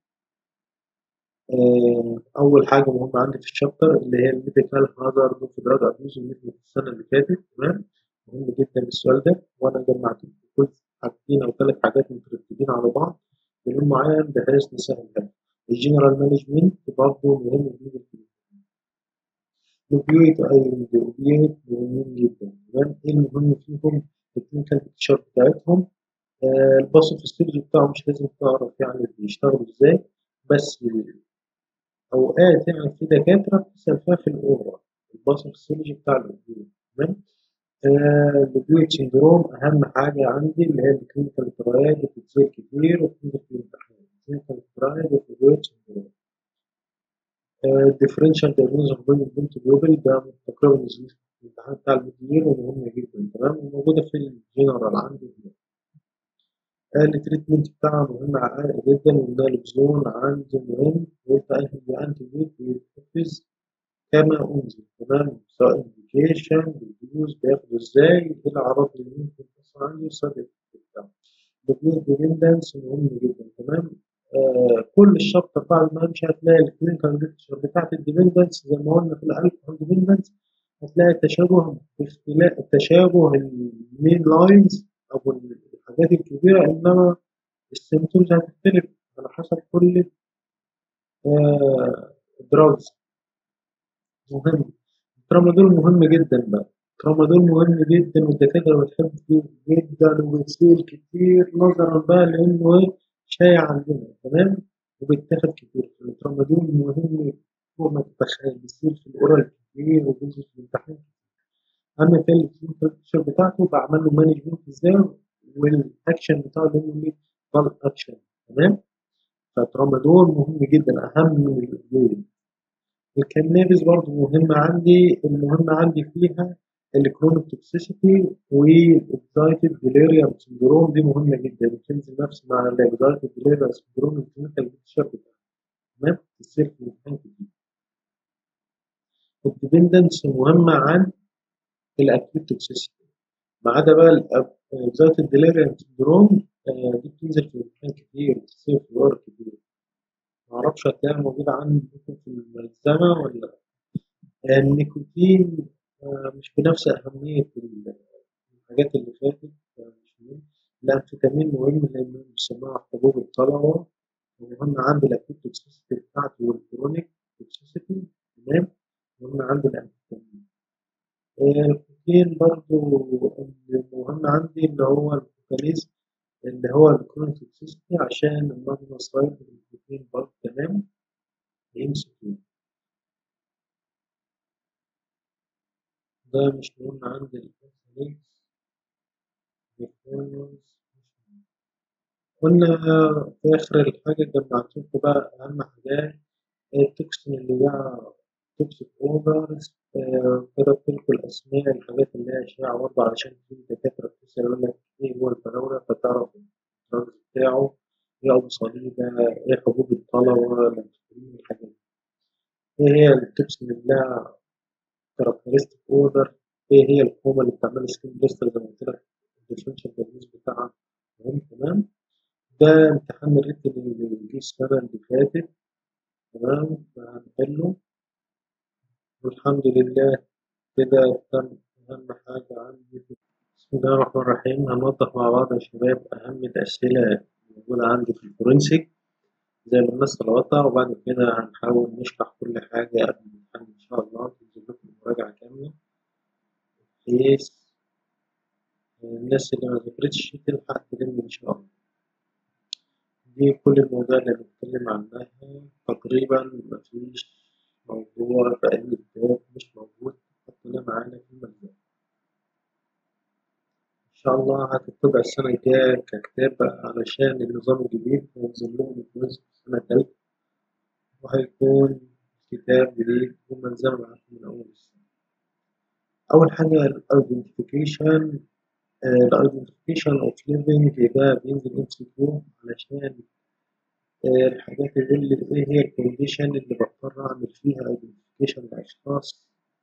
اول حاجه مهمه عندي في الشابتر اللي هي الميديكال هازارد في دراج ابيوز في السنه اللي فاتت تمام مهم جدا السؤال ده وانا جمعت كل حاجتين او ثلاث حاجات مترتبين على بعض بلون معين بحيث نسهل الجنرال مانجمنت برضه مهم جدا الاوبيويد الاوبيويد مهمين جدا تمام ايه المهم فيهم الكلينيكال بيكتشر بتاعتهم آه الباثوفيسيولوجي بتاعهم مش لازم تعرف يعني بيشتغلوا ازاي بس اوقات يعني في دكاتره بتسال فيها في الاورال الباثوفيسيولوجي بتاع الاوبيويد تمام آه الاوبيويد سندروم اهم حاجه عندي اللي هي الكلينيكال ترايد بتتصير كتير وبتنزل في الامتحان الكلينيكال ترايد والاوبيويد سندروم الديفرنشال دايجنوز اوف بين البنت جلوبال ده تقريبا نزل في الامتحان بتاع المدير ومهم جدا تمام وموجوده في الجنرال عندي هنا التريتمنت بتاعها مهم جدا والنالبزون عندي مهم قلت انهي انتي بيتحفز كما انزل تمام سواء انديكيشن بيدوز بياخده ازاي ايه الاعراض اللي ممكن تحصل عندي وسبب بتاعه البلوز ديبندنس مهم جدا تمام آه كل الشابتر بعد ما امشي هتلاقي الكلينيكال بيكتشر بتاعت الديبندنس زي ما قلنا في الالكحول ديبندنس هتلاقي التشابه باختلاف التشابه المين لاينز او الحاجات الكبيره انما السيمتومز هتختلف على حسب كل آه دراجز مهم الترامادول مهم جدا بقى الترامادول مهم جدا والدكاتره بتحبه جدا وبتسيل كتير نظرا بقى لانه ايه شايع عندنا تمام وبيتاخد كتير الترامادول مهم فوق ما تتخيل بيصير في الاورال كتير وبينزل في الامتحان اما في الكلينيكال بتاعته بعمل له مانجمنت ازاي والاكشن بتاعه لانه ليه ضغط اكشن تمام فالترامادول مهم جدا اهم من الاوبيويد الكنابس برضه مهمة عندي المهمة عندي فيها الكرونيك توكسيسيتي والاكزايتد ديليريوم سندروم دي مهمة جدا بتنزل نفس مع الاكزايتد ديليريوم سندروم الكلينيكال بيكتشر بتاعها تمام تصير في الامتحان كتير الديبندنس مهمة عن الاكيوت توكسيسيتي ما عدا بقى الاكزايتد ديليريوم سندروم دي بتنزل في الامتحان كتير بتصير في الورق كتير معرفش هتلاقيها موجودة عندي في الملزمة ولا النيكوتين مش بنفس أهمية الحاجات اللي فاتت مش مهم الأنفيتامين مهم لأنه بيسموها حبوب الطلبة ومهم عندي الأكيد توكسيسيتي بتاعته والكرونيك توكسيسيتي تمام مهم عندي الأنفيتامين البروتين برضو المهم عندي اللي هو الميكانيزم اللي هو الكرونيك توكسيسيتي عشان المونوسايد البروتين برضه تمام يمسكوا ده مش مهم عندي الانسولين قلنا في آخر الحاجة جمعت لكم بقى أهم حاجات التوكسين اللي هي توكسيك أوفرز كتبت لكم الأسماء الحاجات اللي هي شائعة برضه علشان في دكاترة بتسأل يقول لك إيه هو الفراولة فتعرف الدرج بتاعه إيه أبو صليبة إيه حبوب الطلبة الأنسولين الحاجات دي إيه هي التوكسين اللي لها كاركترستيك أوردر إيه هي الكوما اللي بتعمل سكين بلاستر زي ما قلت لك الديفرنشال دايجنوز بتاعها مهم تمام ده امتحان الريتن اللي جه السنة اللي فاتت تمام فهنحله والحمد لله كده تم أهم حاجة عندي بسم الله الرحمن الرحيم هنوضح مع بعض يا شباب أهم الأسئلة الموجودة عندي في الفورنسيك زي ما الناس طلبتها وبعد كده هنحاول نشرح كل حاجة قبل الامتحان إن شاء الله تنزل لكم مراجعة كاملة بحيث الناس اللي ما ذاكرتش تلحق تلم إن شاء الله. دي كل المواضيع اللي بنتكلم عنها تقريبا مفيش موضوع بأي كتاب مش موجود حطيناه معانا في المجال. إن شاء الله هتطبع السنة الجاية ككتاب علشان النظام الجديد هينزل لهم الجزء في السنة التالتة وهيكون كتاب جديد وملزمة معاكم من أول السنة. أول حاجة الأيدنتيفيكيشن الايدنتيفيكيشن اوف ليفنج ده بينزل ام سي كيو علشان الحاجات اللي ايه هي الكونديشن اللي بضطر اعمل فيها ايدنتيفيكيشن لاشخاص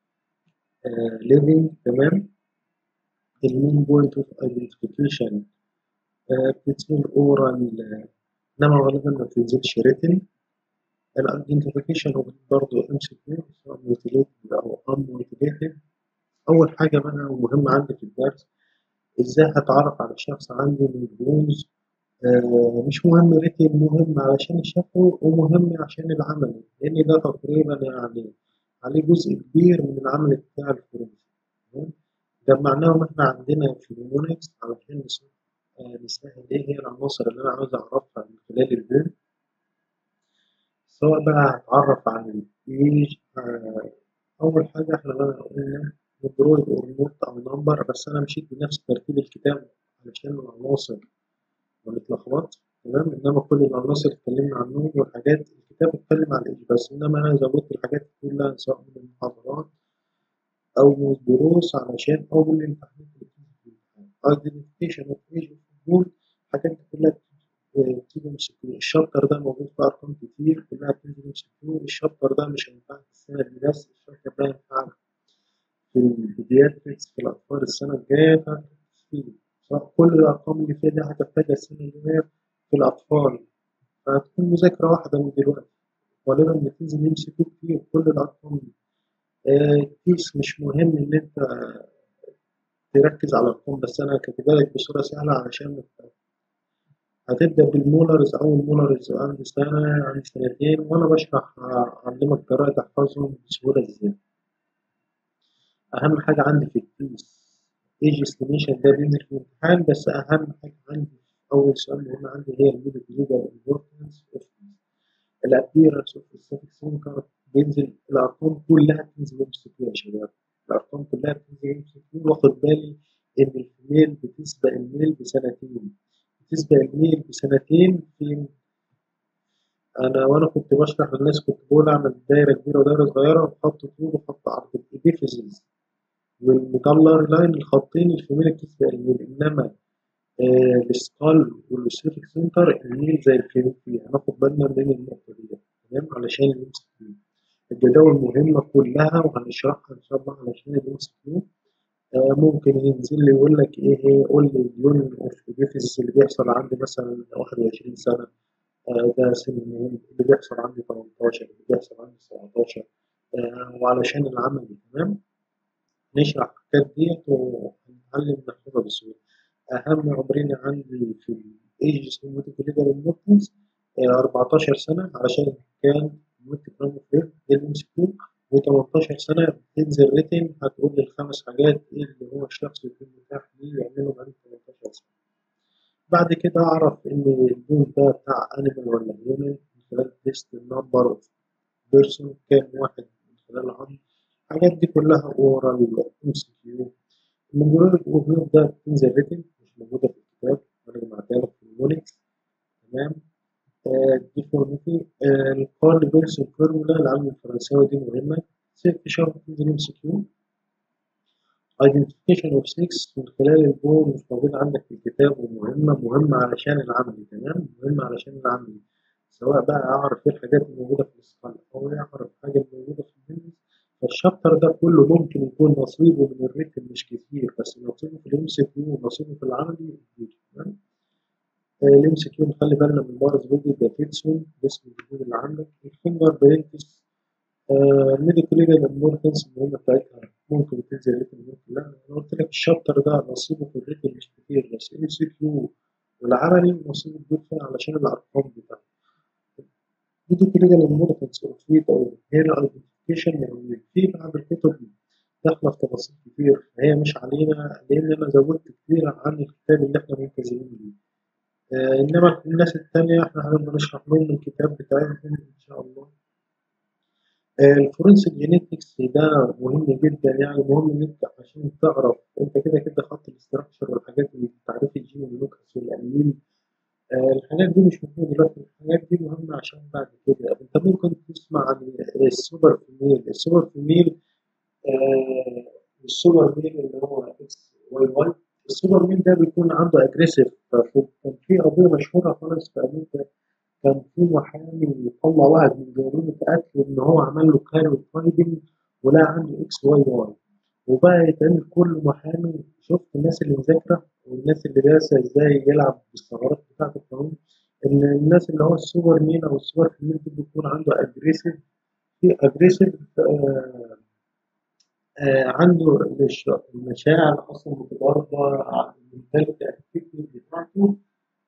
ليفنج تمام المين بوينت اوف ايدنتيفيكيشن بتنزل اورال انما غالبا ما بتنزلش ريتن الايدنتيفيكيشن برضه ام سي كيو سواء موتيليتد او ان موتيليتد اول حاجه بقى ومهمه عندي في الدرس ازاي هتعرف على شخص عندي من الجونز آه مش مهم ريتم مهم علشان الشفوي ومهم عشان العمل لان ده تقريبا يعني عليه جزء كبير من العمل بتاع الفورنسي جمعناهم احنا عندنا في المونكس علشان آه نسهل ايه هي العناصر اللي انا عاوز اعرفها من خلال البيم سواء بقى هتعرف عن البيج آه اول حاجه احنا بقى قلنا اندرويد او نوت او نمبر بس انا مشيت بنفس ترتيب الكتاب علشان العناصر ما نتلخبطش تمام انما كل العناصر اتكلمنا عنهم والحاجات الكتاب اتكلم عن ايش بس انما انا زودت الحاجات كلها سواء من المحاضرات او من الدروس علشان او من الامتحانات اللي بتيجي في الامتحان ايدنتيفيكيشن اوف ايج اوف الحاجات دي كلها بتيجي ام الشابتر ده موجود فيه ارقام كتير كلها بتنزل ام الشابتر ده مش هينفعك السنه دي بس الشابتر ده ينفعك في البيدياتريكس في الأطفال السنة الجاية سواء كل الأرقام اللي فيها دي هتحتاجها السنة الجاية في الأطفال فهتكون مذاكرة واحدة من دلوقتي غالبا بتنزل ام سي كيو كتير كل الأرقام دي كيس مش مهم إن أنت تركز على الأرقام بس أنا كاتبها لك بصورة سهلة علشان هتبدأ بالمولرز أول مولرز عندي سنة عندي سنتين وأنا بشرح أعلمك طريقة تحفظهم بسهولة إزاي. أهم حاجة عندي في الكيس ايج استيميشن ده بينزل في الامتحان بس أهم حاجة عندي أول سؤال مهم عندي هي الميدل ليجال امبورتنس اوف الابيرنس اوف الستاتيك سنتر بينزل الأرقام كلها بتنزل ام سي كيو يا شباب الأرقام كلها بتنزل ام سي كيو واخد بالي إن الفيميل بتسبق الميل بسنتين بتسبق الميل بسنتين في أنا وأنا كنت بشرح للناس كنت بقول أعمل دايرة كبيرة ودايرة صغيرة وخط طول وخط عرض الإبيفيزيز والمدلر لاين الخطين الفيميل بتسبق الميل إنما آه السكال والسيرفيك سنتر الميل زي الفيميل فيها هناخد بالنا من النقطة دي تمام علشان الام سي كيو الجداول المهمة كلها وهنشرحها إن شاء الله علشان الام سي كيو آه ممكن ينزل لي يقول لك إيه هي قول لي اليون أوف إبيفيزيز اللي بيحصل عندي مثلا 21 سنة آه ده سن مهم اللي بيحصل عندي 18 اللي بيحصل عندي 17 آه وعلشان العمل تمام نشرح الحاجات ديت وهنتعلم نحفظها بسهولة أهم عمرين عندي في الإيج اسمه ليجال امبورتنس 14 سنة علشان كان ممكن تكون في الام سي كيو و18 سنة بتنزل ريتن هتقول لي الخمس حاجات إيه اللي هو الشخص يكون متاح ليه يعمله بعد 18 سنة. بعد كده أعرف إن اللون ده بتاع أنيمال ولا هيومن من خلال تيست النمبر أوف بيرسون كام واحد من خلال العمر الحاجات دي كلها أورال ام سي كيو المجرد الأوفيو ده بتنزل ريتن مش موجودة في الكتاب أنا جمعتها لك في المونكس تمام ديفورميتي الكارل بيرسون فورمولا العلم الفرنساوي دي مهمة ست شهور بتنزل ام سي كيو identification of sex من خلال البون مش موجود عندك في الكتاب ومهمة مهمة علشان العملي تمام مهمة علشان العملي سواء بقى أعرف إيه الحاجات الموجودة في السكال أو أعرف حاجة موجودة في الهندس فالشابتر ده كله ممكن يكون نصيبه من الريتم مش كتير بس نصيبه في الام سي كيو ونصيبه في العملي كتير تمام الام سي كيو نخلي بالنا من بارز فيديو دافيدسون الاسم الجديد اللي عندك الفينجر برينتس الميديكال ليجال امبورتنس المهمة بتاعتها ممكن تنزل ريتم ممكن لا انا قلت لك الشابتر ده نصيبه في الريتم مش كتير بس ام سي كيو والعملي نصيبه كبير فيها علشان الارقام بتاعته medical legal importance of it أو هنا identification يعني في بعض الكتب داخلة في تفاصيل كتير فهي مش علينا لأن أنا زودت كتير عن الكتاب اللي إحنا ملتزمين بيه آه إنما الناس التانية إحنا هنبقى نشرح لهم الكتاب بتاعهم إن شاء الله آه الفورنسيك جينيتكس ده مهم جدا يعني مهم إن أنت عشان تعرف أنت كده كده خدت الاستراكشر والحاجات اللي تعريف الجين واللوكس والأميل آه الحاجات دي مش مهمة دلوقتي الحاجات دي مهمة عشان بعد كده انت ممكن تسمع عن السوبر فيميل السوبر فيميل آه السوبر ميل اللي هو اكس واي واي السوبر ميل ده بيكون عنده اجريسيف كان في قضية مشهورة خالص في امريكا كان في محامي طلع واحد من جريمة قتل ان هو عمل له كاريو تايبنج ولا عنده اكس واي واي وبقى يتعمل كل محامي شفت الناس اللي مذاكرة والناس اللي دارسة ازاي يلعب بالثغرات بتاعة القانون ان الناس اللي هو السوبر مين او السوبر مين بيكون عنده اجريسيف في اجريسيف آه آه عنده المشاعر اصلا متضاربة المنتاليتي اكتيفيتي بتاعته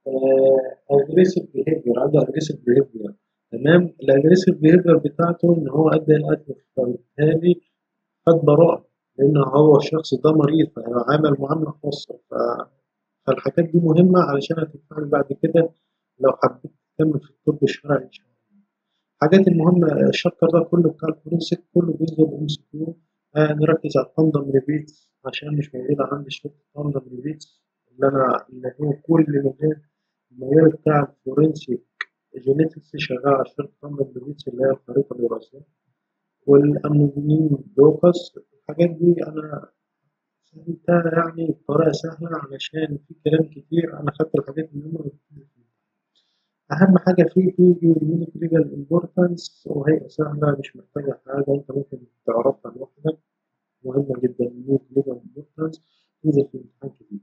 اجريسيف بيهيفير عنده اجريسيف بيهيفير تمام الاجريسيف بيهيفير بتاعته ان هو ادى القتل فبالتالي خد براءة لان هو الشخص ده مريض فعمل معاملة خاصة ف... فالحاجات دي مهمة علشان هتنفعك بعد كده لو حبيت تكمل في الطب الشرعي ان شاء الله الحاجات المهمة الشابتر ده كله بتاع الفورنسيك كله بينزل ام سي كيو آه نركز على التندم ريبيتس عشان مش موجودة عندي شوية التندم ريبيتس اللي أنا اللي هو كل مجال المجال بتاع الفورنسيك جينيتكس شغال على شوية التندم ريبيتس اللي هي الخريطة الوراثية والأمنيين دوكس الحاجات دي أنا سهلتها يعني بطريقة سهلة علشان في كلام كتير أنا خدت الحاجات المهمة أهم حاجة فيه بيجي المينيك ليجال امبورتانس وهي سهلة مش محتاجة حاجة أنت ممكن تعرفها لوحدك مهمة جدا المينيك ليجال امبورتانس تنزل في امتحان كتير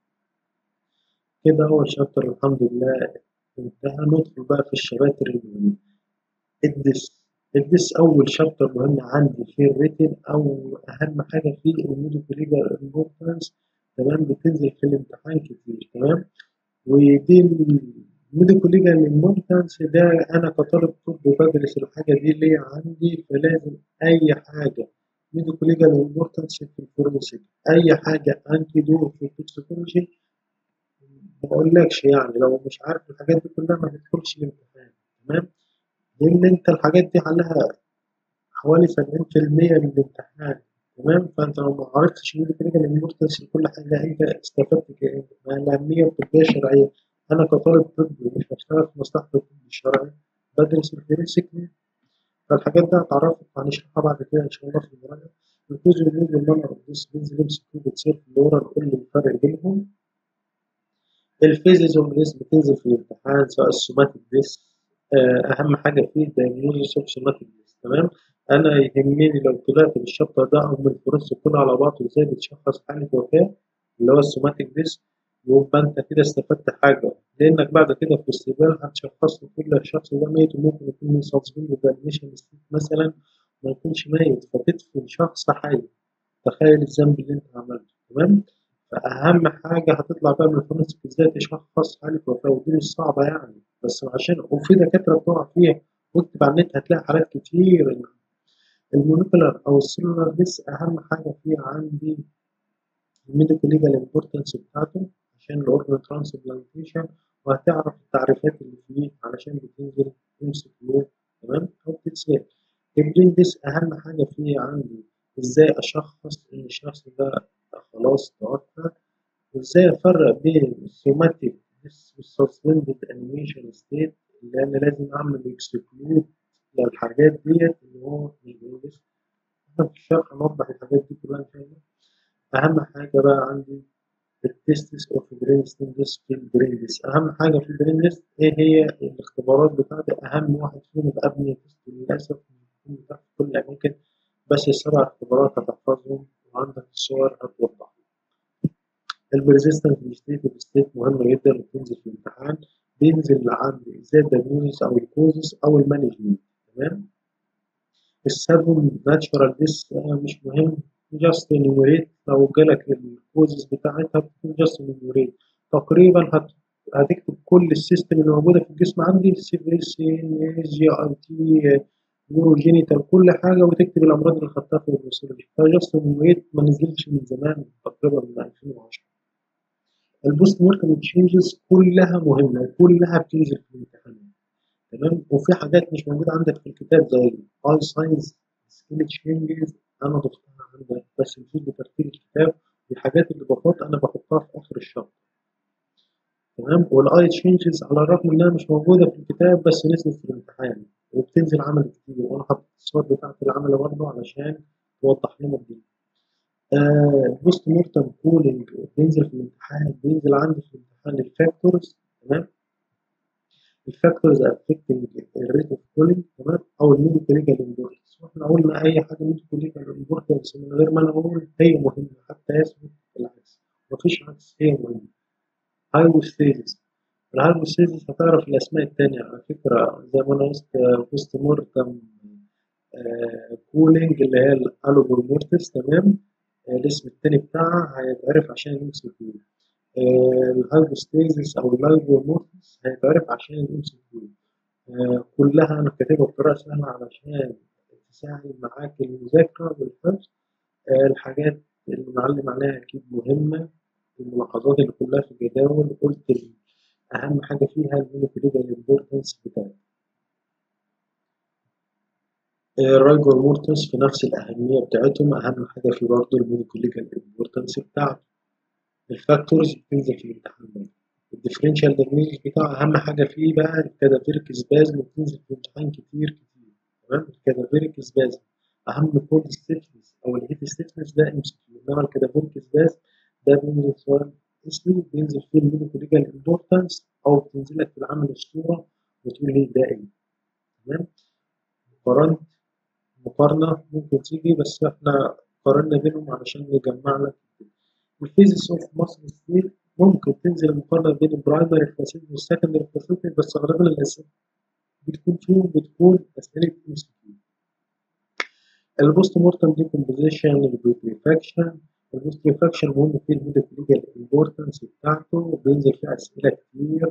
كده أول شابتر الحمد لله انتهى ندخل بقى في الشباتر المهمة الدس الدس أول شابتر مهم عندي في الريتن أو أهم حاجة فيه المينيك ليجال امبورتانس تمام بتنزل في الامتحان كتير تمام ودي الميديكال ليجال امبورتانس ده انا كطالب طب بدرس الحاجه دي ليه عندي فلازم اي حاجه ميديكال ليجال امبورتانس في الفورنسيك اي حاجه انتي دور في التوكسيكولوجي ما اقولكش يعني لو مش عارف الحاجات دي كلها ما تدخلش الامتحان تمام لان انت الحاجات دي عليها حوالي 70% من الامتحان تمام فانت لو ما عرفتش الميديكال ليجال امبورتانس في كل حاجه انت استفدت كده الاهميه الطبيه الشرعيه أنا كطالب طبي مش بشتغل في مصلحة الطب الشرعي بدرس الفورنسيك فالحاجات دي هتعرفك هنشرحها بعد كده إن شاء الله في المراجعة الجزء اللي المنع بينزل ام سي كيو بتصير في اللورا نقول الفرق بينهم الفيزيز والريس بتنزل في الامتحان سواء السوماتيك ديس أهم حاجة فيه الدايجنوزيس اوف سوماتيك ديس تمام أنا يهمني لو طلعت بالشابتر ده أو من الفورنسيك كله على بعضه إزاي بتشخص حالة وفاة اللي هو السوماتيك ديس يبقى انت كده استفدت حاجة لانك بعد كده في الاستقبال هتشخص له كل الشخص ده ميت وممكن يكون من سسبند بالميشن مثلا ما يكونش ميت فتدفن شخص حي تخيل الذنب اللي انت عملته تمام فأهم حاجة هتطلع بقى من الفورنسيك ازاي تشخص حالة وفاة ودي مش صعبة يعني بس عشان وفي دكاترة بتقع فيها واكتب على النت هتلاقي حالات كتير المولكولار أو السيلولار ديس أهم حاجة فيه عندي الميديكال ليجال امبورتنس بتاعته عشان الأورجن ترانسبلانتيشن وهتعرف التعريفات اللي فيه علشان بتنزل ام سي كيو تمام أو بتتسال البرين ديس أهم حاجة فيه عندي إزاي أشخص إن الشخص ده خلاص توفى وإزاي أفرق بين السوماتيك ديس والسسبندد أنيميشن ستيت اللي أنا لازم أعمل إكسكلود للحاجات ديت اللي هو مش بيدرس إحنا في الشرح هنوضح الحاجات دي كلها إن شاء الله أهم حاجة بقى عندي التستس اوف برين ستيمولس في البرين ديس اهم حاجه في البرين ديس ايه هي الاختبارات بتاعتي اهم واحد فيهم الابني تيست للاسف بيكون متاح في كل الاماكن بس السبع اختبارات هتحفظهم وعندك الصور هتوضح البريزيستنت فيجيتيف ستيت مهمة جدا وبتنزل في الامتحان بينزل عند ازاي الدايجنوزس او الكوزس او المانجمنت تمام السبب ناتشورال ديس مش مهم جاست انيميريت لو جالك الكوزز بتاعتها بتكون جاست انيميريت تقريبا هت... هتكتب كل السيستم اللي موجوده في الجسم عندي سي بي اس جي ار تي نيوروجينيتال كل حاجه وتكتب الامراض اللي خدتها في النيوروسيولوجي فجاست انيميريت ما نزلتش من زمان تقريبا من 2010 البوست مورتم تشينجز كلها مهمه وكلها بتنزل في الامتحانات تمام وفي حاجات مش موجوده عندك في الكتاب زي اي ساينس سكيل تشينجز انا ضفتها عندك بس نسيت بترتيب الكتاب والحاجات اللي بحط انا بحطها في اخر الشهر تمام والاي تشينجز على الرغم انها مش موجوده في الكتاب بس نزلت في الامتحان وبتنزل عمل كتير وانا حاطط الصور بتاعت العمل برضه علشان توضح لنا الدنيا آه بوست مورتم كولينج بينزل في الامتحان بينزل عندي في الامتحان الفاكتورز تمام الفاكتورز افكتنج الريت اوف كولينج تمام او الميديكال ليجال امبورتنس واحنا قلنا اي حاجه ميديكال ليجال امبورتنس من غير ما انا اقول هي مهمه حتى يثبت العكس مفيش عكس هي مهمه هايبوستيزيس الهايبوستيزيس هتعرف الاسماء التانية على فكره زي ما انا قلت بوست مورتم كولينج اللي هي الالوبور مورتس تمام الاسم التاني بتاعها هيتعرف عشان الام كيو الهايبوستيزيس او اللايبومورفيس هيتعرف عشان الام سي كيو كلها انا كاتبها بطريقه سهله علشان تسهل معاك المذاكره والحفظ آه الحاجات اللي معلم عليها اكيد مهمه الملاحظات اللي كلها في الجداول قلت اهم حاجه فيها المونوكليدال امبورتنس بتاعتها الرايجور مورتنس في نفس الأهمية بتاعتهم أهم حاجة في برضه المونوكليدال امبورتنس بتاعته الفاكتورز بتنزل في الامتحان برضه الديفرنشال دايجنوستس بتاعه اهم حاجه فيه بقى الكادافيريك سبازم بتنزل في الامتحان كتير كتير تمام الكادافيريك سبازم اهم كود ستيفنس او الهيت ستيفنس ده ام سي كيو انما الكادافيريك سبازم ده بينزل سؤال اسمي بينزل فيه الميديكال امبورتنس او بتنزل لك في العمل الصوره وتقول لي ده ايه تمام مقارنه مقارنه ممكن تيجي بس احنا قارنا بينهم علشان نجمع لك الفيزيس اوف مصر ستيل ممكن تنزل المقارنة بين البرايمري فاسيلتي والسكندري فاسيلتي بس غالبا الأسئلة بتكون فيهم بتكون أسئلة ام سي كيو البوست مورتم ديكومبوزيشن البيوتريفاكشن البيوتريفاكشن مهم فيه الميديكال امبورتنس بتاعته بينزل فيه أسئلة كتير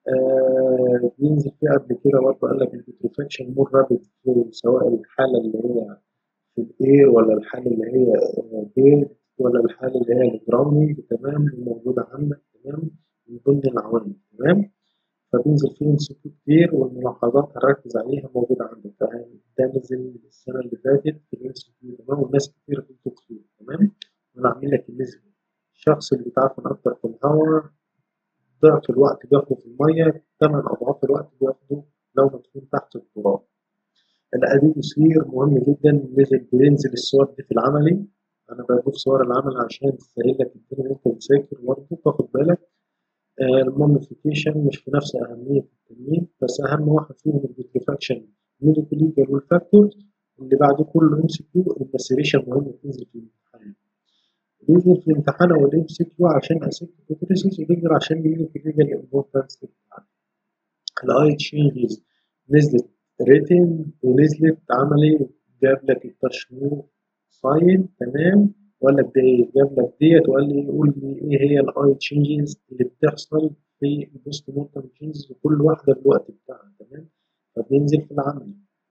آه بينزل فيه قبل كده برضه قال لك البيوتريفاكشن مور رابد سواء الحالة اللي هي في الاير ولا الحالة اللي هي بيرد ولا الحالة اللي هي الجراوندنج تمام موجودة عندك تمام من ضمن العوامل تمام فبينزل فيهم سكوت كتير والملاحظات هنركز عليها موجودة عندك ده نزل السنة اللي فاتت في الام سي كيو تمام والناس كتير بتدخل فيه تمام وأنا عامل لك النسبة الشخص اللي بيتعفن أكتر في الهواء ضعف الوقت بياخده في المية تمن أضعاف الوقت بياخده لو مدفون تحت التراب الأديبوسفير مهم جدا نزل بينزل الصور دي في العملي انا بجيب صور العمل عشان تسهل لك الدنيا وانت بتذاكر برضه تاخد بالك آه الموميفيكيشن مش في نفس اهميه التنين بس اهم واحد فيهم البيتريفاكشن ميديكوليجال والفاكتور اللي بعد كل ام سي كيو المسيريشن مهم تنزل في الامتحان بينزل في الامتحان او الام سي كيو عشان اسيت بروتريسيس وبينزل عشان الميديكوليجال امبورتنس بتاعته الاي تشينجز نزلت ريتن ونزلت عملي جاب لك التشمير ساين تمام ولا بداية جاب لك ديت وقال لي قول لي ايه هي الاي تشينجز اللي بتحصل في البوست مورتم تشينجز وكل واحدة بالوقت بتاعها تمام فبينزل في العمل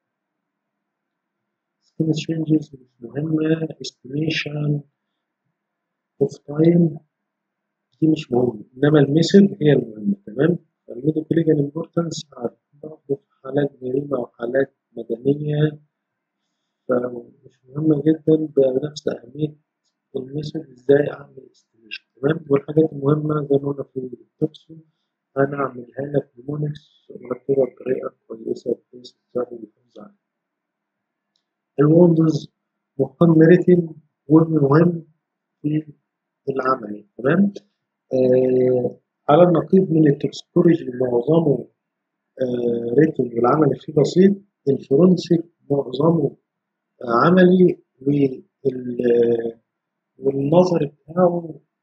سكيم تشينجز مش مهمة استيميشن اوف تايم دي مش مهمة انما الميثود هي المهمة تمام الميديكال امبورتنس برضه في حالات جريمة وحالات مدنية فمش مهمة جدا بنفس أهمية الميثود ازاي أعمل استيميشن تمام والحاجات المهمة زي ما قلنا في التوكسو أنا أعملها لك بمونكس ومرتبة بطريقة كويسة بحيث تساعد الحفظ عليها. الوندوز مهتم ريتن ومهم في العمل تمام آه على النقيض من التوكسيكولوجي معظمه آه ريتن والعمل فيه بسيط الفورنسيك معظمه عملي والنظر بتاعه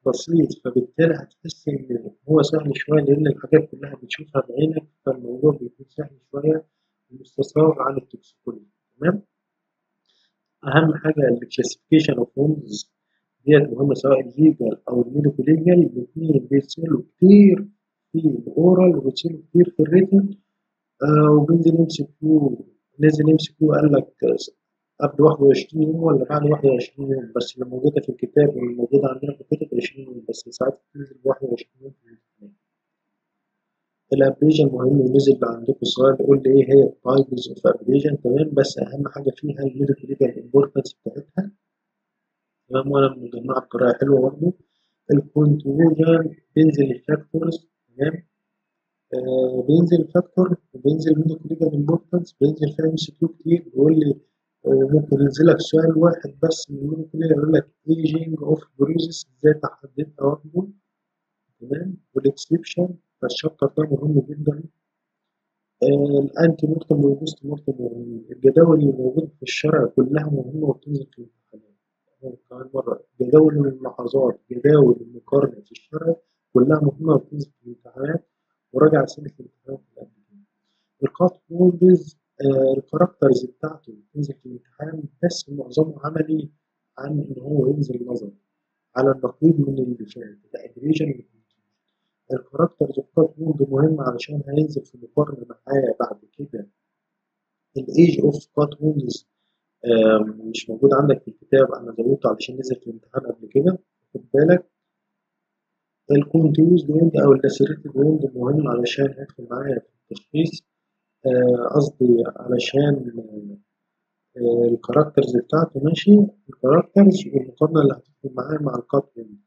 بسيط فبالتالي هتحس إن هو سهل شوية لأن الحاجات كلها بتشوفها بعينك فالموضوع بيكون سهل شوية ومستصاغ عن التوكسيكولوجي تمام أهم حاجة الكلاسيفيكيشن أوف ووندز ديت مهمة سواء الليجال أو الميديكوليجال الاتنين بيتسألوا كتير في الأورال وبيتسألوا كتير في الريتن آه وبينزل ام سي كيو نزل ام سي كيو قال لك قبل 21 يوم ولا بعد 21 يوم بس اللي موجودة في الكتاب واللي موجودة عندنا في الكتاب 20 يوم بس ساعات بتنزل 21 يوم في الامتحان. الابريجن مهم ونزل عندكم سؤال يقول لي ايه هي التايبز اوف ابريجن تمام بس اهم حاجة فيها الميديكال امبورتنس بتاعتها تمام وانا مجمعها بطريقة حلوة برضه الكونتروجن بينزل الفاكتورز تمام آه بينزل فاكتور وبينزل ميديكال امبورتنس بينزل فيها ام سي كيو كتير بيقول لي وممكن ينزل لك سؤال واحد بس من الميديكال يقول لك ايجينج اوف بروسيس ازاي تحددها واخده تمام والاكسبشن فالشابتر ده مهم جدا آه الانتي مورتم والبوست مورتم مهمين الجداول اللي موجودة في الشرع كلها مهمة وبتنزل في الامتحانات كمان مرة جداول الملاحظات جداول المقارنة في الشرع كلها مهمة وبتنزل في الامتحانات وراجع أسئلة الامتحانات اللي قبل كده الكات هولدز آه الكاركترز بتاعته بتنزل في الامتحان بس معظمه عملي عن إن هو ينزل نظري على النقيض من اللي فات الأجريجن الكاركترز بتاعت وورد مهم علشان هينزل في مقارنة معايا بعد كده الايج اوف كات ووندز مش موجود عندك في الكتاب انا زودته علشان نزل في الامتحان قبل كده خد بالك الكونتيوز ووند او اللاسيريتد ووند مهم علشان هيدخل معايا في التشخيص قصدي آه علشان آه الكاركترز بتاعته ماشي الكاركترز والمقارنة اللي هتدخل معايا مع الكات ووند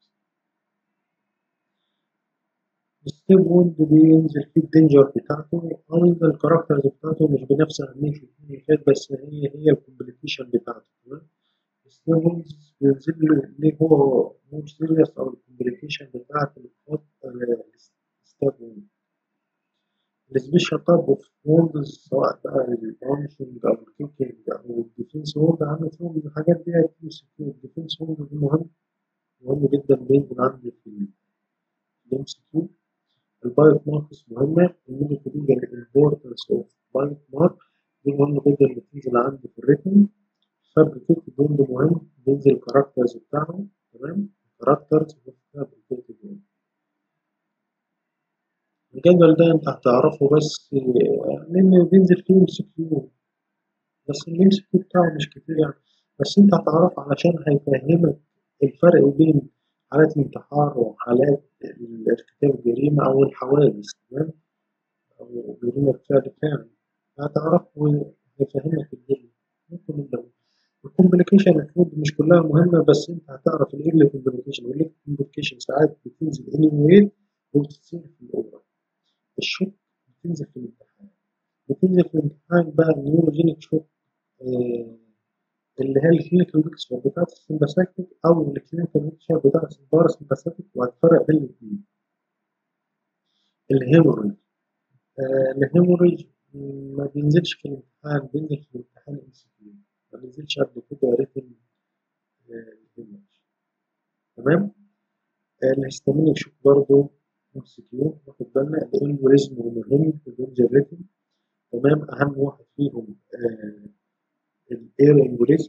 الستيب ووند بينزل فيه الدينجر بتاعته أيضا الكاركترز بتاعته مش بنفس أهمية الاثنين اللي بس هي هي الكومبليكيشن بتاعته تمام الستيب ووند بينزل له ليه هو مور سيريس أو الكومبليكيشن بتاعت الستيب ووند السبيشال تايب اوف ووندز سواء بقى البرانشنج أو الكيكينج أو الديفنس ووند عامل فيهم الحاجات دي الديفنس ووند دي مهم مهم جدا بينزل عندي في الام سي كيو البايت ماركس مهمة الميديكوليجال الامبورتنس اوف بايت مارك دي مهمة جدا اللي بتنزل عندي في الريتم فابريكيتد ويند مهم بينزل الكاركترز بتاعهم تمام الكاركترز فابريكيتد ويند الجدول ده انت هتعرفه بس لان بينزل فيه ام سي كيو بس الام سي كيو بتاعه مش كتير يعني بس انت هتعرفه علشان هيفهمك الفرق بين حالات الانتحار وحالات ارتكاب الجريمة أو الحوادث تمام أو جريمة بفعل كامل هتعرف ويفهمك الدنيا ممكن نبدأ الكومبليكيشن المفروض مش كلها مهمة بس أنت هتعرف إيه اللي كومبليكيشن واللي كومبليكيشن ساعات بتنزل اني واي وبتتصير في الأوبرا الشوك بتنزل في الامتحان بتنزل في الامتحان بقى النيوروجينيك شوك آه اللي هي الكلينيكال بيكتشر بتاعت السمباثيك او الكلينيكال بيكتشر بتاعت الباراسمباثيك وهتفرق بين الاثنين الهيموريج آه الهيموريج ما بينزلش في الامتحان بينزل في الامتحان ام سي كيو ما بينزلش قبل كده ريتم الهيموريج تمام آه الهستامينيك شوك برضه ام سي كيو واخد بالنا الامبوليزم مهم بينزل ريتم تمام اهم واحد فيهم آه الاير امبوليزم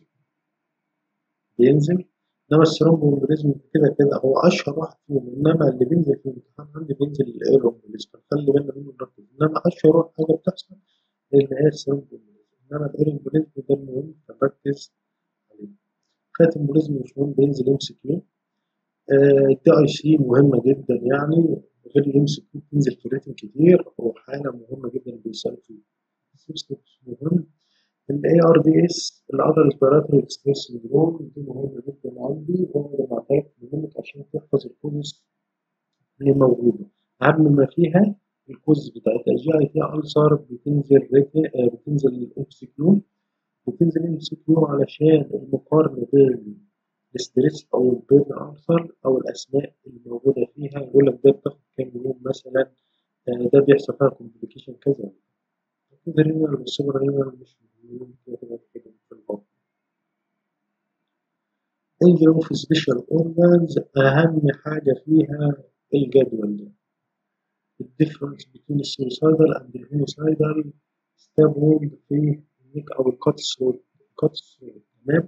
بينزل انما السيروم امبوليزم كده كده هو اشهر واحد فيهم انما اللي بينزل في الامتحان عندي بينزل الاير امبوليزم خلي بالنا منه نركز انما اشهر حاجه بتحصل اللي هي السيروم امبوليزم انما الاير امبوليزم ده المهم فركز عليه خاتم امبوليزم مش مهم بينزل ام سي كيو الدي اي سي مهمه جدا يعني غير الام سي كيو بتنزل في الريتم كتير وحاله مهمه جدا بيسالوا فيها السيستمز مهم الاي ار دي اس الادر ريسبيراتوري ستريس سندروم دي مهمه جدا عندي وانا بعتها مهمه عشان تحفظ الكوزز اللي موجوده اهم ما فيها الكوزز بتاعتها الجي اي تي السر بتنزل بتنزل الام سي كيو بتنزل الام سي كيو علشان المقارنه بين الستريس او البيرن السر او الاسماء اللي موجوده فيها يقول لك ده بتاخد كام يوم مثلا ده بيحصل فيها كومبليكيشن كذا كده رينال والسوبر رينال مش injury of special organs أهم حاجة فيها الجدول ده the difference between السويسايدال and the homicidal stab wound في النيك أو الكات ثروت الكات ثروت تمام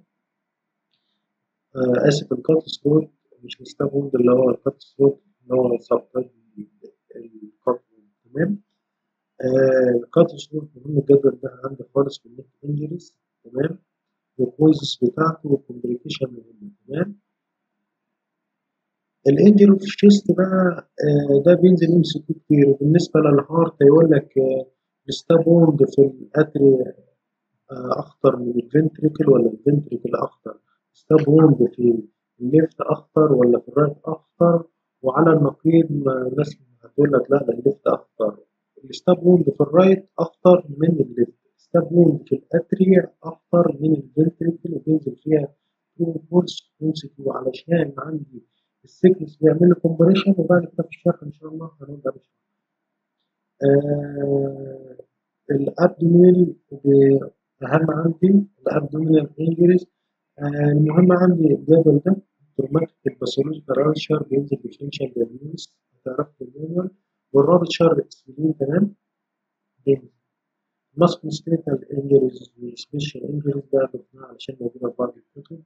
آه آسف الكات ثروت مش الستاب ووند اللي هو الكات ثروت اللي هو سبتايب الكات تمام آه الكات ثروت مهم الجدول ده عندي خالص في النيك انجريز تمام والكوزز بتاعته والكومبليكيشن مهمة تمام الانجري في الشيست بقى آه ده بينزل ام سي كتير وبالنسبة للهارت يقول لك آه الستاب ووند في الاتري آه اخطر من الفنتريكل ولا الفنتريكل اخطر ستاب ووند في الليفت اخطر ولا في الرايت اخطر وعلى النقيض ما ناس هتقول لك لا ده الليفت اخطر الستاب ووند في الرايت اخطر من الليفت ستاب ووند في الاتريا اخطر من الفنتريكل وبينزل فيها تو فورس كونسيكيو علشان عندي السيكنس بيعمل لي كومبريشن وبعد كده في الشرح ان شاء الله هنبدا نشرح آه الابدومينال اهم عندي الابدومينال انجريز آه المهم عندي الجدول ده تروماتيك الباثولوجيكال رانشر بينزل ديفرنشال دياجنوز هتعرف المانوال والرابط شر اسبرين تمام بينزل ماسكو سكريتال انجريز وسبيشال انجريز ده ضفناه علشان موجوده في بعض الكتب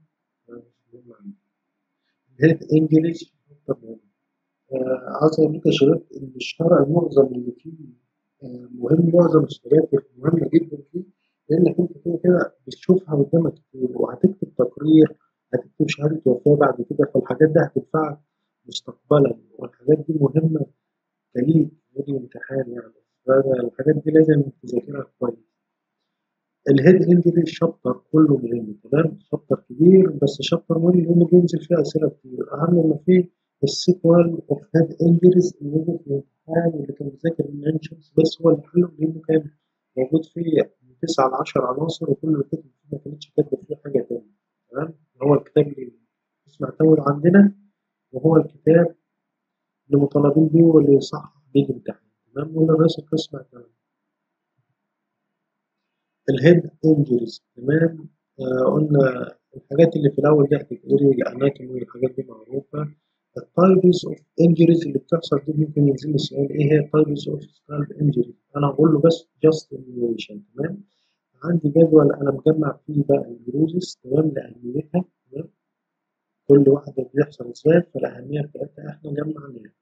الهيد انجريز طبعا آه عايز اقول لك يا شباب ان الشرع معظم اللي فيه آه مهم معظم الشهادات مهمه جدا فيه لانك انت كده كده بتشوفها قدامك كتير وهتكتب تقرير هتكتب شهاده وفاه بعد كده فالحاجات دي هتنفعك مستقبلا والحاجات دي مهمه كليك ودي امتحان يعني فالحاجات دي لازم تذاكرها كويس الهيد انجري شابتر كله مهم تمام شابتر كبير بس شابتر مهم لانه بينزل فيه اسئله كتير اهم ما فيه السيكوال اوف هيد انجريز اللي نزل في الامتحان واللي كان بيذاكر المنشنز بس هو اللي حله لانه كان موجود فيه من 9 ل 10 عناصر وكل اللي كتب فيه ما كانتش كاتبه فيه حاجه تانية تمام هو الكتاب اللي اسمه معتمد عندنا وهو الكتاب اللي مطالبين بيه واللي يصحح بيه الامتحان تمام ولا رئيس القسم اعتمد الهيد انجريز تمام آه قلنا الحاجات اللي في الاول دي هتتقري الاناتومي والحاجات دي معروفه التايبس اوف انجريز اللي بتحصل دي ممكن ينزل لي سؤال ايه هي التايبس اوف سكالب انجري انا هقول له بس جاست انيميشن تمام عندي جدول انا مجمع فيه بقى البروزس تمام لاهميتها تمام كل واحده بيحصل ازاي فالاهميه بتاعتها احنا جمعناها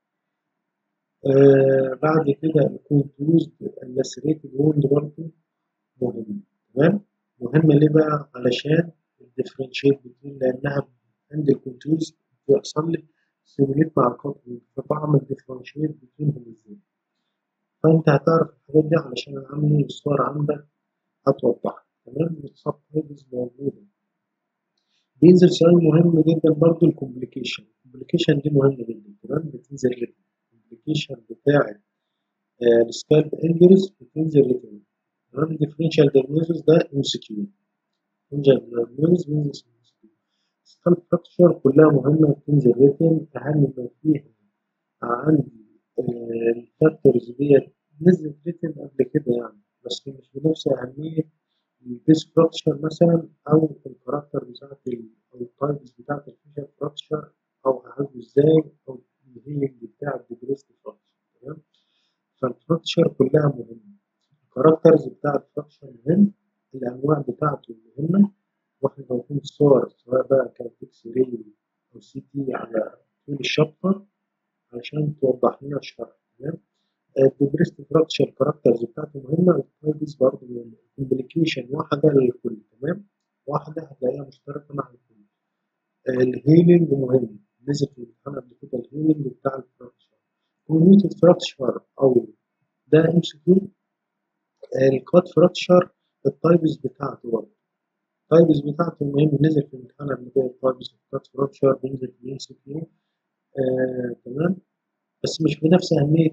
آه بعد كده الكونتيوز اللاسريتد ووند برضه مهم تمام مهمة ليه بقى علشان الديفرنشيت بين لأنها عند الكونتيوز بيحصل لي سيموليت مع الكونتيوز فبعمل ديفرنشيت بينهم ازاي فأنت هتعرف الحاجات دي علشان العملي الصور عندك هتوضحها تمام السب موجودة بينزل سؤال مهم جدا برضه الكومبليكيشن الكومبليكيشن دي مهمة جدا تمام بتنزل ريتم الكومبليكيشن بتاعت السكالب انجريز بتنزل ريتم تمام الديفرنشال دايجنوزس ده ام سي كيو الديفرنشال دايجنوزس بينزل ام سي كيو السكالب فراكشر كلها مهمة بتنزل ريتم أهم ما فيها عندي الفاكتورز ديت نزلت ريتم قبل كده يعني بس مش بنفس أهمية البيس فراكشر مثلا أو الكاركتر بتاعت أو التايبس بتاعت الفيشر فراكشر أو هعالجه إزاي أو الهيلينج بتاع الديبريست فراكشر تمام فالفراكشر كلها مهمة الكاركترز بتاع الفراكشر مهم الأنواع بتاعته مهمة واحنا موجودين الصور سواء بقى كانت اكس راي أو سي تي على طول الشابتر عشان توضح لنا الشرح تمام الديبريست فراكشر كاركترز بتاعته مهمة التايبس برضه مهمة الكومبليكيشن واحدة للكل تمام واحدة هتلاقيها مشتركة مع الكل الهيلينج مهم نزل في الامتحان قبل كده الهيلينج بتاع الفراكشر كوميوتد فراكشر أو ده ام سي كيو الكات فراكشر التايبس بتاعته برضه التايبس بتاعته المهم نزل في الامتحان قبل كده التايبس الكات فراكشر بينزل في الام سي كيو تمام بس مش بنفس أهمية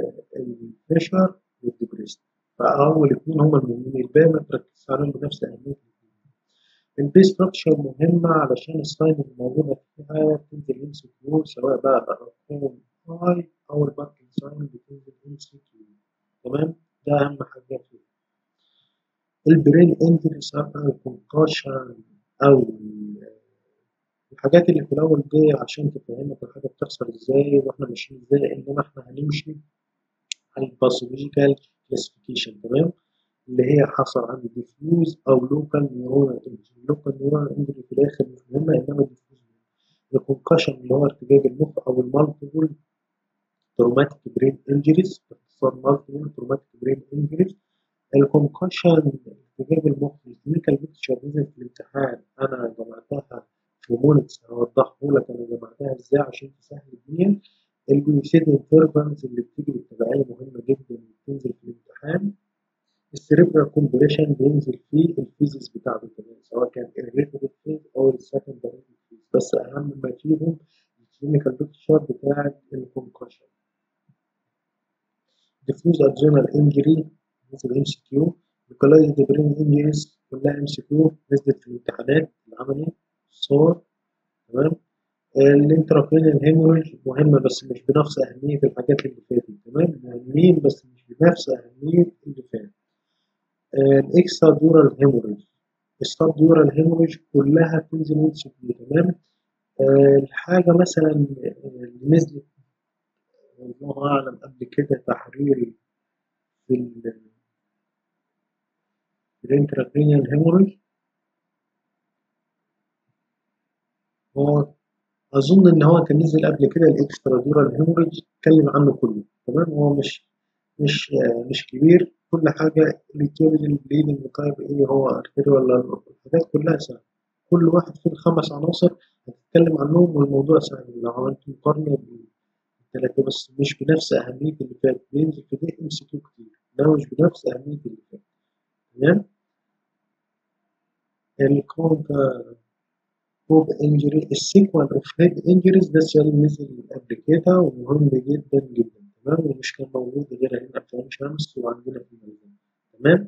الفيشر والديبريست فأول اتنين هما المهمين الباقي ما تركزش عليهم بنفس أهمية البيس ستراكشر مهمة علشان الساين اللي موجودة فيها بتنزل ام سي كيو سواء بقى الأرقام هاي أو الباركنج ساين بتنزل ام سي كيو تمام ده أهم حاجة فيه البرين انجري سواء الكونكشن أو الحاجات اللي في الأول دي عشان تفهمك الحاجة بتحصل ازاي واحنا ماشيين ازاي إنما احنا هنمشي على الباثولوجيكال كلاسيفيكيشن تمام اللي هي حصل عند ديفيوز أو لوكال نيورال انجري اللوكال نيورال انجري في الآخر مش مهمة إنما ديفيوز الكونكشن اللي هو ارتجاج المخ أو المالتيبل تروماتيك برين انجريز باختصار مالتيبل تروماتيك برين انجريز الكونكشن ارتجاج المخ الكلينيكال بيكتشر نزل في الامتحان أنا جمعتها في مونتس هوضحه لك أنا جمعتها إزاي عشان تسهل الدنيا الجلوسيد انترفالز اللي بتيجي بالتبعية مهمة جدا بتنزل في الامتحان السيريبرال كومبريشن بينزل فيه الفيزيس بتاعته كمان سواء كان الريتيف فيز او السكندري فيز بس اهم ما فيهم الكلينيكال بيكتشر بتاعت الكونكشن ديفيوز ادرينال انجري نزل ام سي كيو لوكالايزد برين انجريز كلها ام سي كيو نزلت في الامتحانات العملي الصور تمام الانتراكرينال هيموريج مهمة بس مش بنفس أهمية الحاجات اللي فاتت تمام مهمين بس مش بنفس أهمية اللي فاتت الاكسترا ديورال هيموريج السب ديورال هيموريج كلها بتنزل ويتش تمام أه الحاجة مثلا اللي نزلت الله أعلم قبل كده تحريري في ال الانتراكرينال هيموريج هو أظن إن هو كان نزل قبل كده الإكسترا ديورال هيموريج اتكلم عنه كله تمام هو مش مش مش كبير كل حاجة الاتيولوجي البليدنج طيب إيه هو أرتري ولا الحاجات كلها سهلة كل واحد فيه خمس عناصر هتتكلم عنهم والموضوع سهل لو عملت مقارنة بالتلاتة بس مش بنفس أهمية اللي فات بينزل في ده ام سي كيو كتير ده مش بنفس أهمية اللي فات تمام الكونتا هوب انجري السيكوال اوف هيد انجريز ده سؤال نزل قبل كده ومهم جدا جدا تمام ومش كان موجود غير هنا في عين شمس وعندنا في الميزان تمام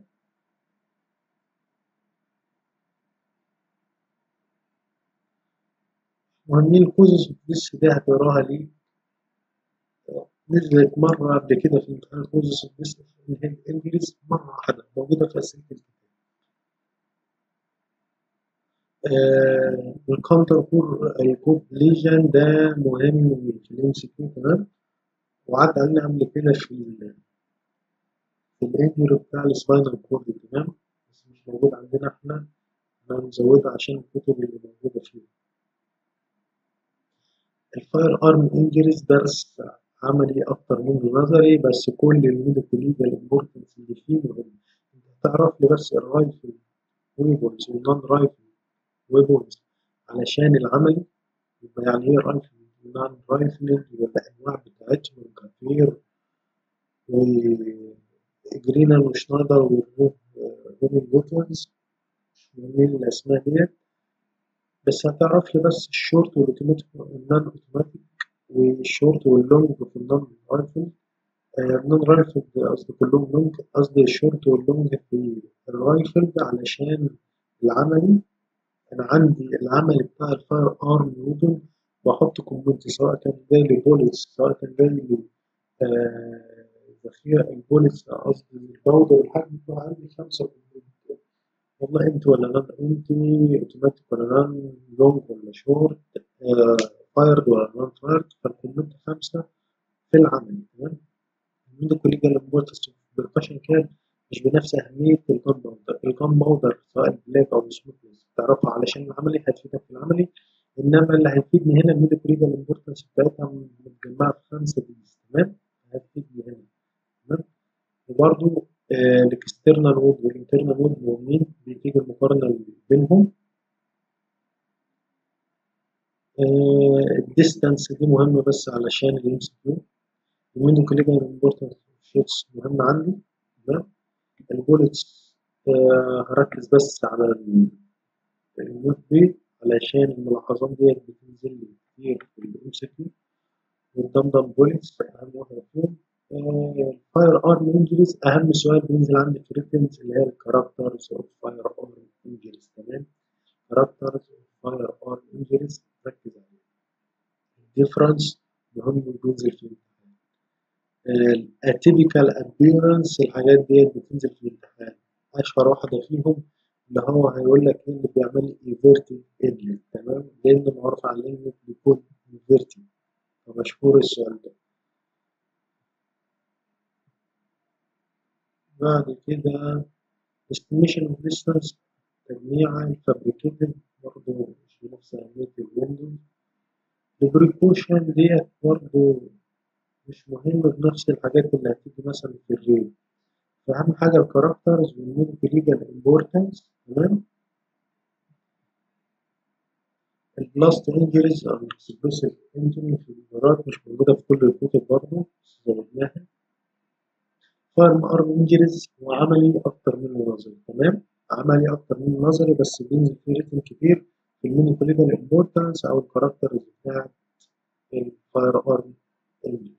مهمين كوزز بس ده هتقراها ليه نزلت مرة قبل كده في امتحان كوزز بس الهيد انجريز مرة واحدة موجودة في أسئلة الكتاب آه الكونتر كور الكوب ليجن ده مهم في الام سي كيو تمام وعدى علينا قبل كده في ال في الانجري بتاع السباينال كورد تمام بس مش موجود عندنا احنا احنا نزودها عشان الكتب اللي موجودة فيه الفاير ارم انجريز درس عملي اكتر منه نظري بس كل الميديكال ليجال امبورتنس اللي فيه مهم انت هتعرف لي بس الرايفل ويبونز والنون رايفل ويبونز علشان العملي يبقى يعني ايه رايفل نون رايفل والانواع بتاعتهم والكافير وجرينال وشنايدر وروبن بوتونز مين الاسماء ديت بس هتعرف لي بس الشورت والاوتوماتيك والنون اوتوماتيك والشورت واللونج في النون رايفل النون رايفل قصدي كلهم لونج قصدي الشورت واللونج في الرايفل علشان العملي انا عندي العمل بتاع الفاير ارم نيوتن بحط كومنت سواء كان جاي لي بوليتس سواء كان جاي لي ذخيرة البوليتس قصدي الجودة والحجم بتاع عندي خمسة كومنت والله انت ولا نان انت اوتوماتيك ولا نان لونج ولا شورت فايرد ولا نان فايرد فالكومنت خمسة في العمل تمام الميدو كوليجال امبورتس بالقشن كان مش بنفس أهمية الجان باودر الجان باودر سواء البلاك أو السموكلس تعرفها علشان العملي هتفيدك في العملي إنما اللي هيفيدني هنا الميدو كوليجال امبورتس بتاعتها متجمعة في خمسة بيس تمام هتفيدني هنا تمام وبرضه الاكسترنال وود والانترنال وود مهمين بتيجي المقارنة بينهم الديستانس دي مهمة بس علشان الام سي كيو الميدو كوليجال امبورتنس شيتس مهم عندي تمام البولتس آه هركز بس على النوت دي علشان الملاحظات ديت بتنزل لي كتير في الام سي كيو والدمدم بولتس اهم واحدة فيهم الفاير ارم انجريز اهم سؤال بينزل عندي في ريتنز اللي هي الكاركترز اوف فاير ارم انجريز تمام كاركترز اوف فاير ارم انجريز ركز عليه الديفرنس مهم بينزل في الامتحان الاتيبيكال ابيرنس الحاجات ديت بتنزل في الامتحان اشهر واحده فيهم اللي هو هيقول لك ايه اللي بيعمل ايفيرتي انلت تمام لان معروف على الانلت بيكون ايفيرتي فمشهور السؤال ده بعد كده estimation of distance تجميع الفابريكيتد برضه مش بنفس أهمية الويندوز البريكوشن ديت برضه مش مهم بنفس الحاجات اللي هتيجي مثلا في الريل فأهم حاجة الكاركترز والميديكال ليجال امبورتنس تمام البلاست انجريز او الاكسبلوسيف انجري في الإدارات مش موجودة في كل الكتب برضه بس زودناها فارم ارم انجريز هو عملي أكتر منه نظري تمام عملي أكتر منه نظري بس بينزل فيه ريتم كتير في الميديكال ليجال امبورتنس أو الكاركترز بتاعت الفاير ارم انجري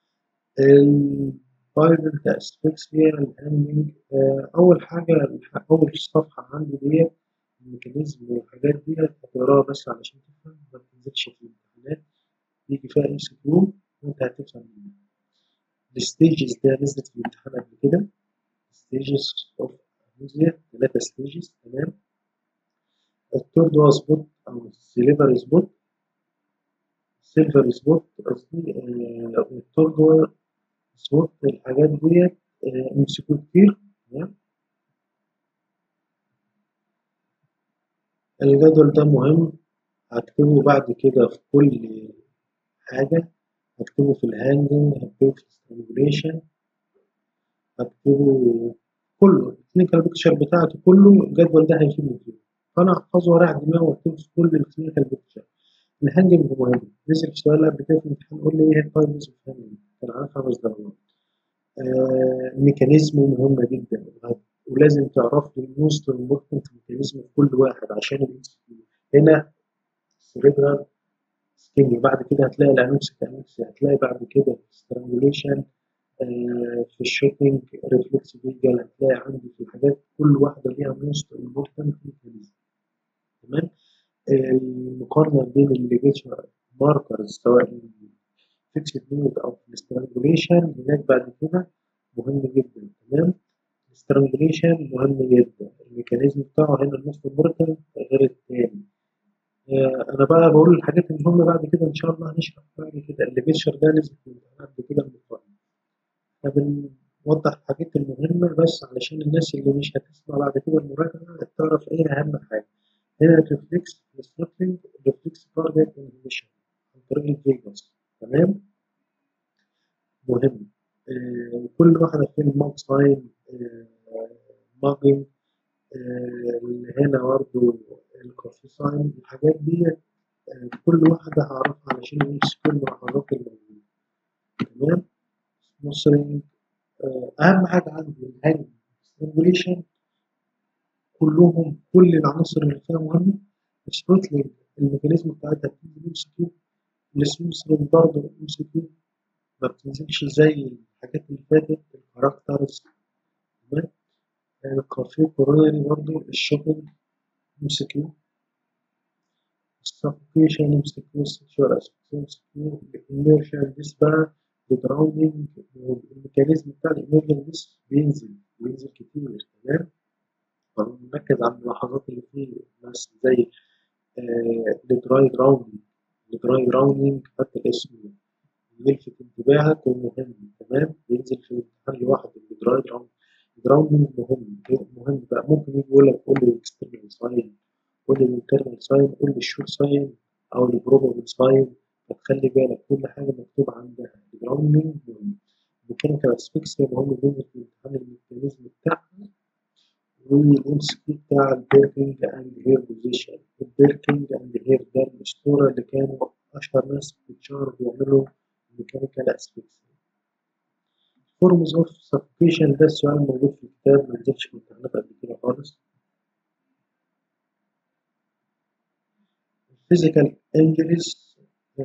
الفايرنت اسفكسيا الهاندلنج أول حاجة أول صفحة عندي ديت الميكانيزم والحاجات ديت هتقراها بس علشان تفهم ما تنزلش في الامتحانات يجي فيها ام سي كيو وانت هتفهم منها الستيجز ده نزلت في الامتحان قبل كده ستيجز اوف امنيزيا ثلاثة ستيجز تمام الثيرد هو سبوت او سيلفر سبوت سيلفر سبوت قصدي والثيرد هو سبوت الحاجات ديت ام سي كيو كتير تمام الجدول ده مهم هكتبه بعد كده في كل حاجة هكتبه في الهاندلنج هكتبه في السترانجوليشن هكتبه كله الكلينيكال بيكتشر بتاعته كله الجدول ده هيفيدني فيه فأنا أحفظه وراح دماغي وأكتبه في كل الكلينيكال بيكتشر الهاندلنج مهم نزل في سؤال قبل كده في الامتحان قول لي إيه التايم في الهاندلنج كان على خمس درجات آه ميكانيزمه مهمة جدا ولازم تعرف لي الموست امبورتنت ميكانيزم في كل واحد عشان الانس هنا سريبرال سكينج بعد كده هتلاقي الانوكسيك انوكسي هتلاقي بعد كده سترانجوليشن آه في الشوتنج ريفلكس فيجل هتلاقي عندي في الحاجات كل واحده ليها موست امبورتنت ميكانيزم تمام آه المقارنه بين الليجيشن ماركرز سواء فيكسد نود او في الاسترانجوليشن هناك بعد كده مهم جدا تمام الاسترانجوليشن مهم جدا الميكانيزم بتاعه هنا الموست امبورتنت غير التاني انا بقى بقول الحاجات المهمه بعد كده ان شاء الله هنشرح بعد كده الليجيشر ده نزل في الامتحان قبل كده المقارنه احنا بنوضح الحاجات المهمه بس علشان الناس اللي مش هتسمع بعد كده المراجعه تعرف ايه اهم حاجه هنا الريفلكس الستريبنج الريفلكس كاردياك انهبيشن عن طريق الفيجاس تمام مهم آه كل واحده في الماك ساين آه ماجن اللي هنا برضه الكوفي ساين الحاجات ديت كل واحدة هعرفها علشان نمسك كل الملاحظات الموجودة تمام مصري أهم حاجة عندي الهاند سترانجوليشن كلهم كل العناصر اللي فيها مهمة السبوتلينج الميكانيزم بتاعتها بتنزل ام سي كيو السموثرينج برضه ام سي كيو ما بتنزلش زي الحاجات اللي فاتت الكاركترز تمام الكافيه كورونري برضه الشوبينج ام سي كيو السفوكيشن ام سي كيو السكشوال ام سي كيو الاميرشن ديس بقى الجراوندنج الميكانيزم بتاع الاميرشن ديس بينزل بينزل كتير تمام فنركز على الملاحظات اللي فيه بس زي آه الدراي جراوندنج الدراي جراوندنج حتى الاسم يلفت انتباهك ومهم تمام بينزل في الامتحان لوحده الدراي جراوندنج الجراوندنج مهم مهم بقى ممكن يجي يقول لك قول لي الاكسترنال ساين قول لي الانترنال ساين قول لي الشور ساين او البروبابل ساين فتخلي بالك كل حاجه مكتوب عندها الجراوندنج مهم الميكانيكال اسفكسيا مهم جدا في الامتحان الميكانيزم بتاعها والام سي كيو بتاع البيركينج اند هير بوزيشن البيركينج اند هير ده الاسطوره اللي كانوا اشهر ناس في الشهر بيعملوا ميكانيكال اسفكسيا فورمز اوف سفوكيشن ده السؤال موجود في الكتاب ما نزلش في الامتحانات قبل كده خالص الفيزيكال انجلز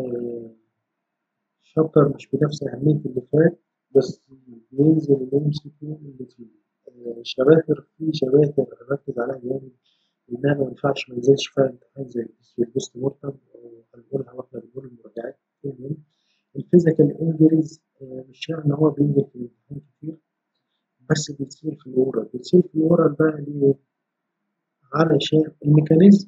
شابتر مش بنفس أهمية اللي فات بس بينزل الام سي كيو اللي فيه شباتر في شباتر ركز عليها جامد لأنها ما ينفعش ما ينزلش فيها امتحان زي البوست مورتم هنقولها واحنا بنقول المراجعات المهم الفيزيكال انجريز مش يعني ان هو بينزل في الامتحان كتير بس بيصير في الاورال بيصير في الاورال بقى ليه علشان الميكانيزم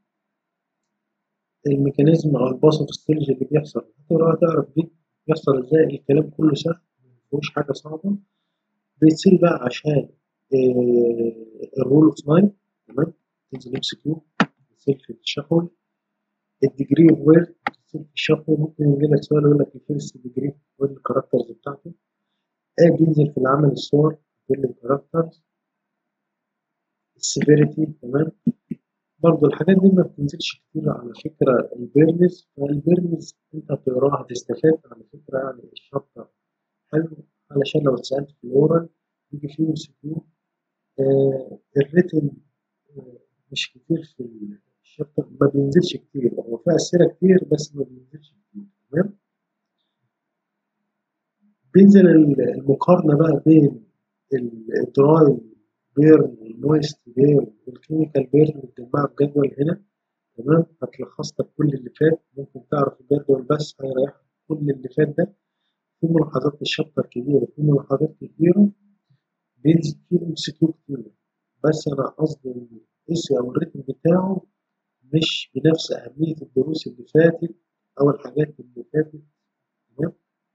الميكانيزم أو الباثوفيسيولوجي اللي بيحصل هتقرا تعرف دي بيحصل ازاي الكلام كله سهل مفيهوش حاجة صعبة بيتصير بقى عشان الرول اوف ناين تمام تنزل ام سي كيو بتصير في الشفوي الديجري اوف وير بتصير في الشفوي ممكن يجي لك سؤال يقول لك الفيرست ديجري وين الكاركترز بتاعته آه بينزل في العمل الصور بين الكاركترز السيفيريتي تمام برضه الحاجات دي ما بتنزلش كتير على فكرة البيرنز فالبيرنز انت بتقراها هتستفاد على فكرة يعني الشابتر حلو علشان لو اتسألت في الأورال يجي فيه ام سي كيو الريتم آه مش كتير في الشابتر ما بينزلش كتير هو فيها أسئلة كتير بس ما بينزلش كتير تمام بينزل المقارنة بقى بين الدراي بيرن والمويست بيرن والكيميكال بيرن متجمعة في جدول هنا تمام هتلخص لك كل اللي فات ممكن تعرف الجدول بس هيريحك كل اللي فات ده في ملاحظات الشابتر كبيرة في ملاحظات كتيرة بينزل فيه ام سي كيو كتير بس أنا قصدي إن الاسي أو الريتم بتاعه مش بنفس أهمية الدروس اللي فاتت أو الحاجات اللي فاتت تمام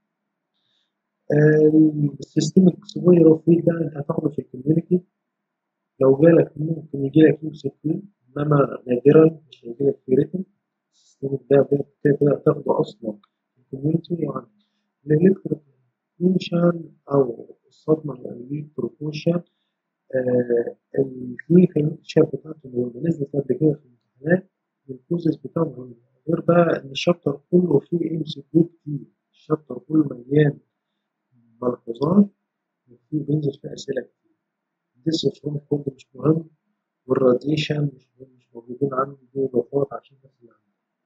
السيستمك سوير اوف ده انت هتاخده في الكوميونتي لو جالك ممكن يجي لك ام سي كيو انما نادرا مش هيجي لك في ريتم السيستمك ده كده هتاخده اصلا في الكوميونتي يعني الالكتروكوشن او الصدمه الالكتروكوشن الكلينيكال شاب بتاعته مهمه نزلت قبل كده في الامتحانات والكوزز بتاعه مهم غير بقى ان الشابتر كله فيه ام سي كيو كتير الشابتر كله مليان ملحوظات وفي بينزل فيها أسئلة كتير الديس فروم كود مش مهم والراديشن مش مهم مش موجودين عندي دي إضافات عشان بس اللي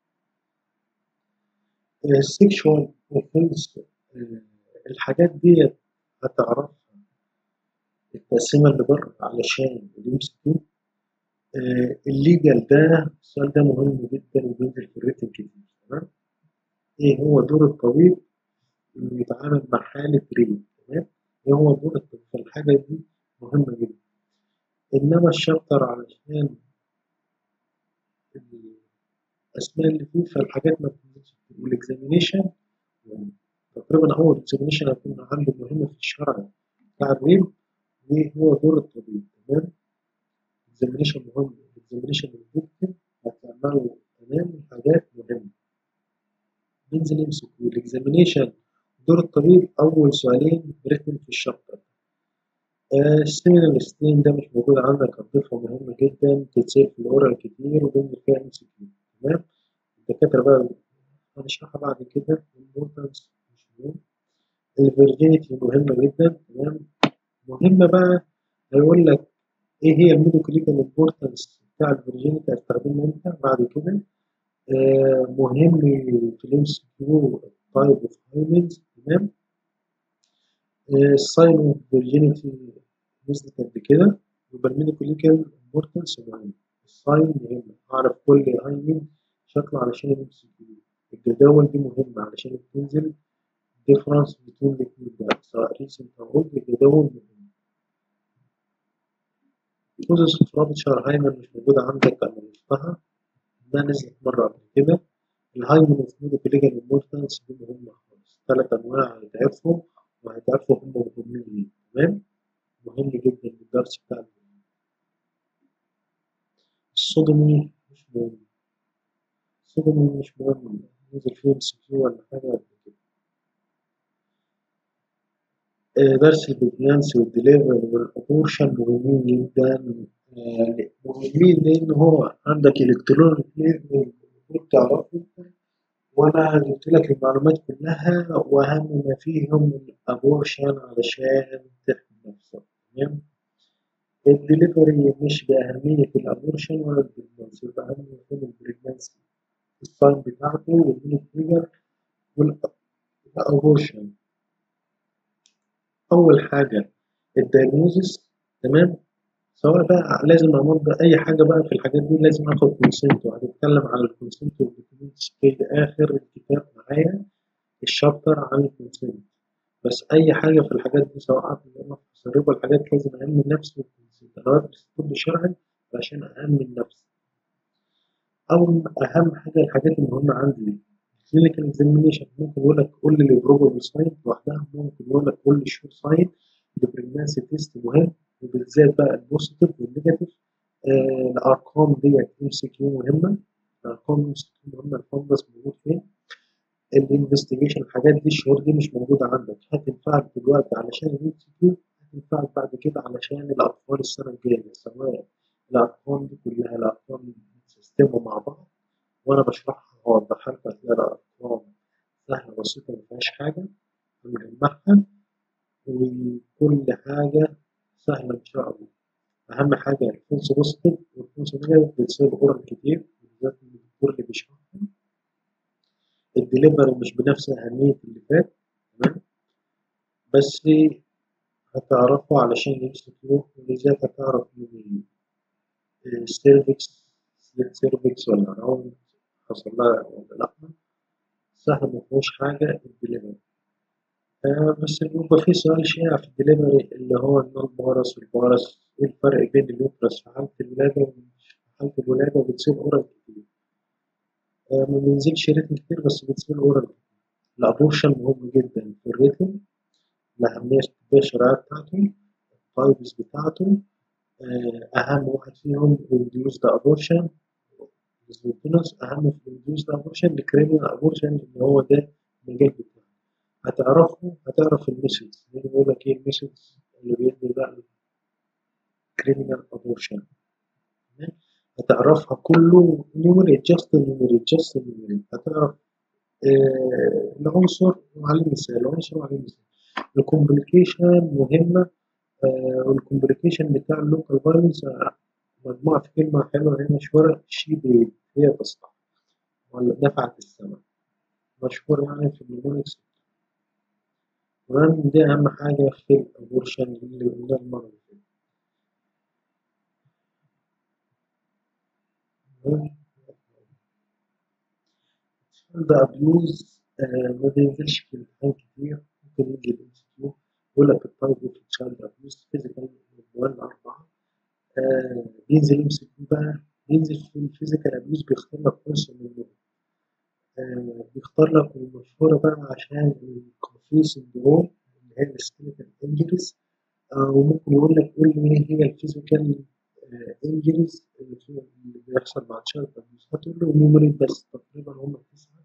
عندي السكشوال أوفنس الحاجات دي هتعرفها التقسيمة اللي بره علشان الام سي كيو الليجال ده السؤال ده مهم جدا وبينزل في الريتم كتير تمام ايه هو دور الطبيب انه يتعامل مع حالة ريب تمام ايه هو دور الطبيب في الحاجة دي مهمة جدا انما الشابتر علشان الاسماء اللي فيه فالحاجات ما بتنزلش والاكزامينيشن تقريبا اول اكزامينيشن هيكون عنده مهمة في الشرع بتاع الريب وايه هو دور الطبيب تمام الاكزامينيشن مهم الاكزامينيشن الفيكتيم هتعمله تمام حاجات مهمة ننزل يمسك الاكزامينيشن دور الطبيب أول سؤالين ريتم في الشابتر السيمينال ستين ده مش موجود عندك هتضيفها مهمة جدا تتسيب في الأورال كتير وبينزل فيها ام سي كيو تمام الدكاترة بقى هنشرحها بعد كده الامبورتنس مش مهم الفيرجينيتي مهمة جدا تمام مهمة بقى هيقول لك ايه هي الميديكال امبورتنس بتاع الفيرجينيتي هستخدمها امتى بعد كده آه مهم في الام سي كيو تايب اوف هايمنز تمام الساين اوف فيرجينيتي نزلت قد كده يبقى الميديكال امبورتنس مهم الساين مهم اعرف كل هايمن شكله علشان الام سي كيو الجداول دي مهمة علشان بتنزل difference between the two ده سواء recent أو old الجداول مهمة كوزس اوف رابتشر هايمن مش موجودة عندك أنا ضفتها إنها نزلت مرة قبل كده الهايمن اوف ميديكال امبورتنس دي مهمة خالص تلات أنواع هيتعرفوا وهيتعرفوا هم مهمين ليه تمام مهم جدا الدرس بتاع الصدمي مش مهم الصدمي مش مهم نزل فيه ام سي كيو ولا حاجة قبل كده درس البريجنانسي والدليفري والابورشن مهمين جدا مهمين لان هو عندك الكترونيك المفروض تعرفه وانا جبت لك المعلومات كلها واهم ما فيهم الابورشن علشان تحمي نفسك تمام الدليفري مش بأهمية الابورشن ولا البريجنانسي بأهم يكون البريجنانسي الساين بتاعته والمينيت فيجر والابورشن أول حاجة الدايجنوزس تمام سواء بقى لازم أمضي أي حاجة بقى في الحاجات دي لازم آخد كونسنت وهنتكلم على الكونسنت والدوكيومنتس في آخر الكتاب معايا الشابتر عن الكونسنت بس أي حاجة في الحاجات دي سواء في الربا الحاجات لازم أعمل نفسي الكونسنت أنا بدرس طب شرعي علشان أأمن نفسي أو أهم حاجة الحاجات المهمة عندي كلينيكال اكزامينيشن ممكن يقول لك قول لي البروبابل ساين لوحدها ممكن يقول لك قول لي الشور ساين البريجنانسي تيست مهم وبالذات بقى البوزيتيف والنيجاتيف آه الأرقام ديت ام سي كيو مهمة الأرقام ام سي كيو مهمة الفندس موجود فين الانفستيجيشن الحاجات دي الشهور دي مش موجودة عندك هتنفعك دلوقتي علشان الام سي كيو هتنفعك بعد كده علشان الأطفال السنة الجاية سواء الأرقام دي كلها الأرقام سيستموا مع بعض وأنا بشرحها وأوضحها لك هتلاقي الأرقام سهلة بسيطة مفيهاش حاجة هنجمعها وكل حاجة سهلة إن شاء الله أهم حاجة الفونس بوزيتيف والفونس نيجاتيف بتصير أورال كتير بالذات من الدكتور اللي بيشرحهم الدليفري مش بنفس أهمية اللي فات تمام بس هتعرفه علشان يمسك له وبالذات هتعرف من السيرفكس سليت سيرفكس ولا راوند حصل لها ولا لأ سهل مفيهوش حاجة الدليفري آه بس بيبقى في سؤال شائع في الدليفري اللي هو النون بارس والبارس ايه الفرق بين اليوترس في حالة الولادة وفي حالة الولادة بتصير أورال كتير آه ما بينزلش ريتم كتير بس بتصير أورال كتير الأبورشن مهم جدا في الريتم الأهمية الشرعية بتاعته التايبس بتاعته أهم واحد فيهم induced abortion الزيتونس أهم في induced abortion الكريمنال abortion اللي هو ده المجال بتاعه هتعرفه هتعرف الميثودز اللي بيقول لك إيه الميثودز اللي بيدي بقى criminal abortion هتعرفها كله نيومريت جاست نيومريت جاست نيومريت هتعرف آه العنصر وعليه مثال العنصر وعليه مثال الكومبليكيشن مهمة آه والكومبليكيشن بتاع اللوكال فايلنس مجموعة في كلمة حلوة هنا مشهورة شي بيد هي تصلح ولا دفعت السماء مشهور يعني في النمونكس تمام دي أهم حاجة في الأبورشن اللي قلناه المرة اللي فاتت ده أبيوز ما بينزلش في الامتحان كتير ممكن يجي ام سي كيو يقول لك التايب اوف تشايلد ابيوز فيزيكال عنوان أربعة آه بينزل ام سي كيو بقى بينزل في الفيزيكال ابيوز بيختار لك فرصة منهم آه بيختار لك المشهورة بقى عشان الكونفي سندروم اللي هي السكيلتال انجريز آه وممكن يقول لك قول لي ايه هي الفيزيكال انجريز اللي بيحصل مع تشايلد ابيوز هتقول له نيومريت بس تقريبا هم تسعة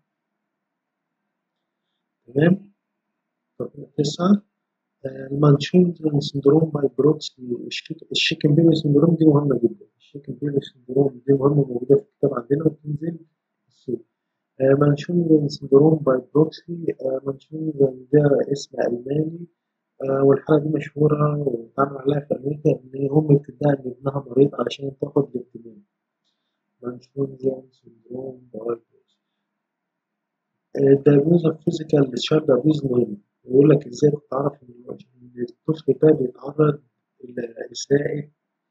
تمام تسعة المانشون سندروم باي بروكسي الشيكن بيبي سندروم دي مهمة جدا الشيكن بيبي سندروم دي مهمة موجودة في الكتاب عندنا وبتنزل السوق مانشون سندروم باي بروكسي مانشون ده اسم ألماني والحالة دي مشهورة واتعمل عليها في أمريكا إن أم بتدعي إن ابنها مريض علشان تاخد الاهتمام مانشون سندروم باي بروكسي الدايجنوز اوف فيزيكال تشايلد ابيوز مهم يقول لك ازاي تعرف ان الطفل ده بيتعرض لإساءة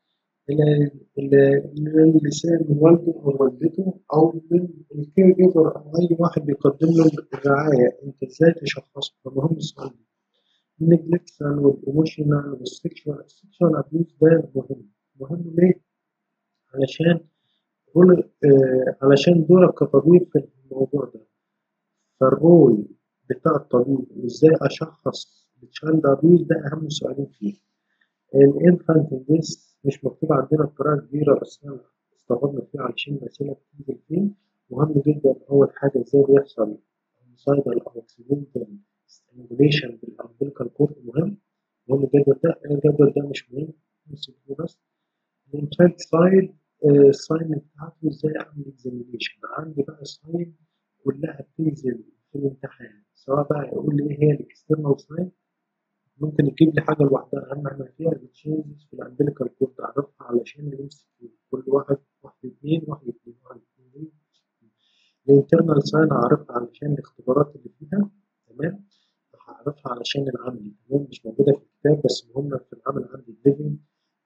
إلى الإساءة من والده أو والدته أو من الكير جيفر أو أي واحد بيقدم له الرعاية أنت ازاي تشخصه فمهم السؤال ده النجلكشن والإيموشنال والسكشوال السكشوال أبيوز ده مهم مهم ليه؟ علشان دول آه علشان دورك كطبيب في الموضوع ده فالرول بتاع الطبيب وازاي اشخص التشايلد ابيوز ده اهم سؤالين فيه الانفانت ديس مش مكتوب عندنا بطريقه كبيره بس انا استفدنا فيه علشان الاسئله بتنزل فيه مهم جدا اول حاجه ازاي بيحصل سايدال او اكسيدنتال سترينجوليشن بالامبليكال كورد مهم مهم الجدول ده الجدول ده مش مهم بس الانفانت سايد الساين بتاعته ازاي اعمل اكزامينيشن عندي بقى ساين كلها بتنزل في الامتحان سواء بقى يقول لي ايه هي الاكسترنال ساين ممكن يجيب لي حاجه لوحدها اهم حاجه فيها التشينجز في الامبليكال كورد اعرفها علشان الامسك كل واحد واحد اتنين واحد اتنين واحد اتنين الانترنال ساين اعرفها علشان الاختبارات اللي فيها تمام هعرفها علشان العملي تمام مش موجوده في الكتاب بس مهمه في العمل عندي الليفنج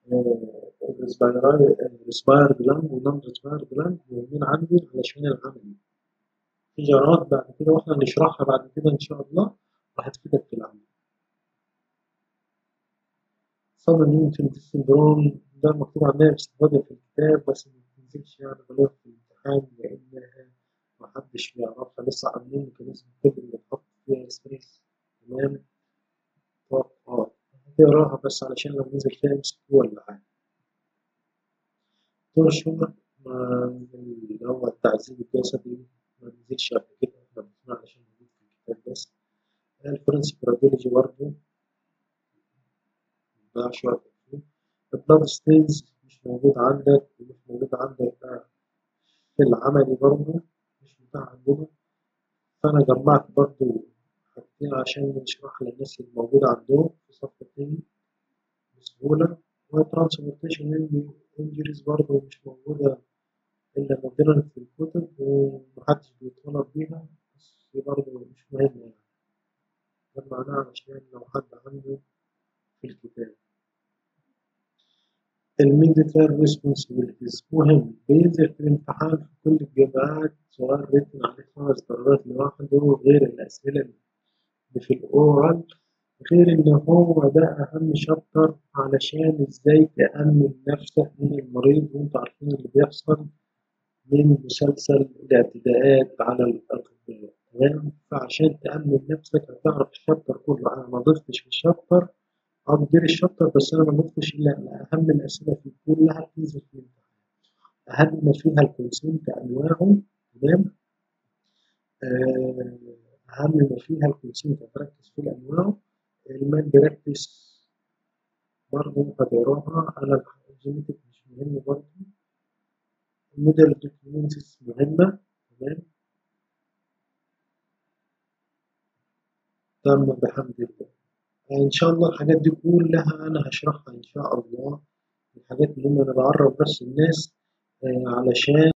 ريسباير جلاند ونون ريسباير جلاند مهمين عندي علشان العملي في جرات بعد كده واحنا نشرحها بعد كده ان شاء الله وهتفيدك في العمل. صاب النيوتن سندروم ده مكتوب عندنا باستفاضة في الكتاب بس ما بتنزلش يعني غالبا في الامتحان لأنها محدش بيعرفها لسه عاملين ميكانيزم كده اللي بتحط فيها سبيس تمام توقعات هتقراها بس علشان لو نزل فيها ام سي كيو ولا حاجة ترشم اللي هو التعذيب الجسدي ما نزلش قبل كده احنا بنسمع علشان موجود في الكتاب بس الفورنسيك راديولوجي برضه مبقاش وقت فيه البلاد ستينز مش موجود عندك ومش موجود عندك بقى في العملي برضه مش متاح عندنا فأنا جمعت برضه حاجتين عشان نشرح للناس اللي موجودة عندهم في صفحتين بسهولة وترانسبورتيشن انجريز برضه مش موجودة إلا نادرا في الكتب ومحدش بيطالب بيها بس برضه مش مهم يعني جمعناها عشان لو حد عنده في الكتاب الميديكال ريسبونسبيلتيز مهم بينزل في الامتحان في كل الجامعات سؤال ريتن عليه خمس درجات لوحده غير الأسئلة اللي في الأورال غير إن هو ده أهم شابتر علشان إزاي تأمن نفسك من المريض وأنتوا عارفين اللي بيحصل من مسلسل الاعتداءات على الأطباء تمام فعشان تأمن نفسك هتعرف الشابتر كله أنا ما ضفتش في الشابتر اه مدير الشابتر بس انا ما ضفتش الا اهم الاسئله في كلها بتنزل في الامتحان اهم ما فيها الكونسنت انواعه تمام اهم ما فيها الكونسنت هتركز في انواعه المال براكتس برضه هتقراها انا الجينيتك مش مهم برضه الموديل دوكيومنتس مهمه تمام تم بحمد الله إن شاء الله الحاجات دي كلها أنا هشرحها إن شاء الله الحاجات اللي أنا بعرف بس الناس علشان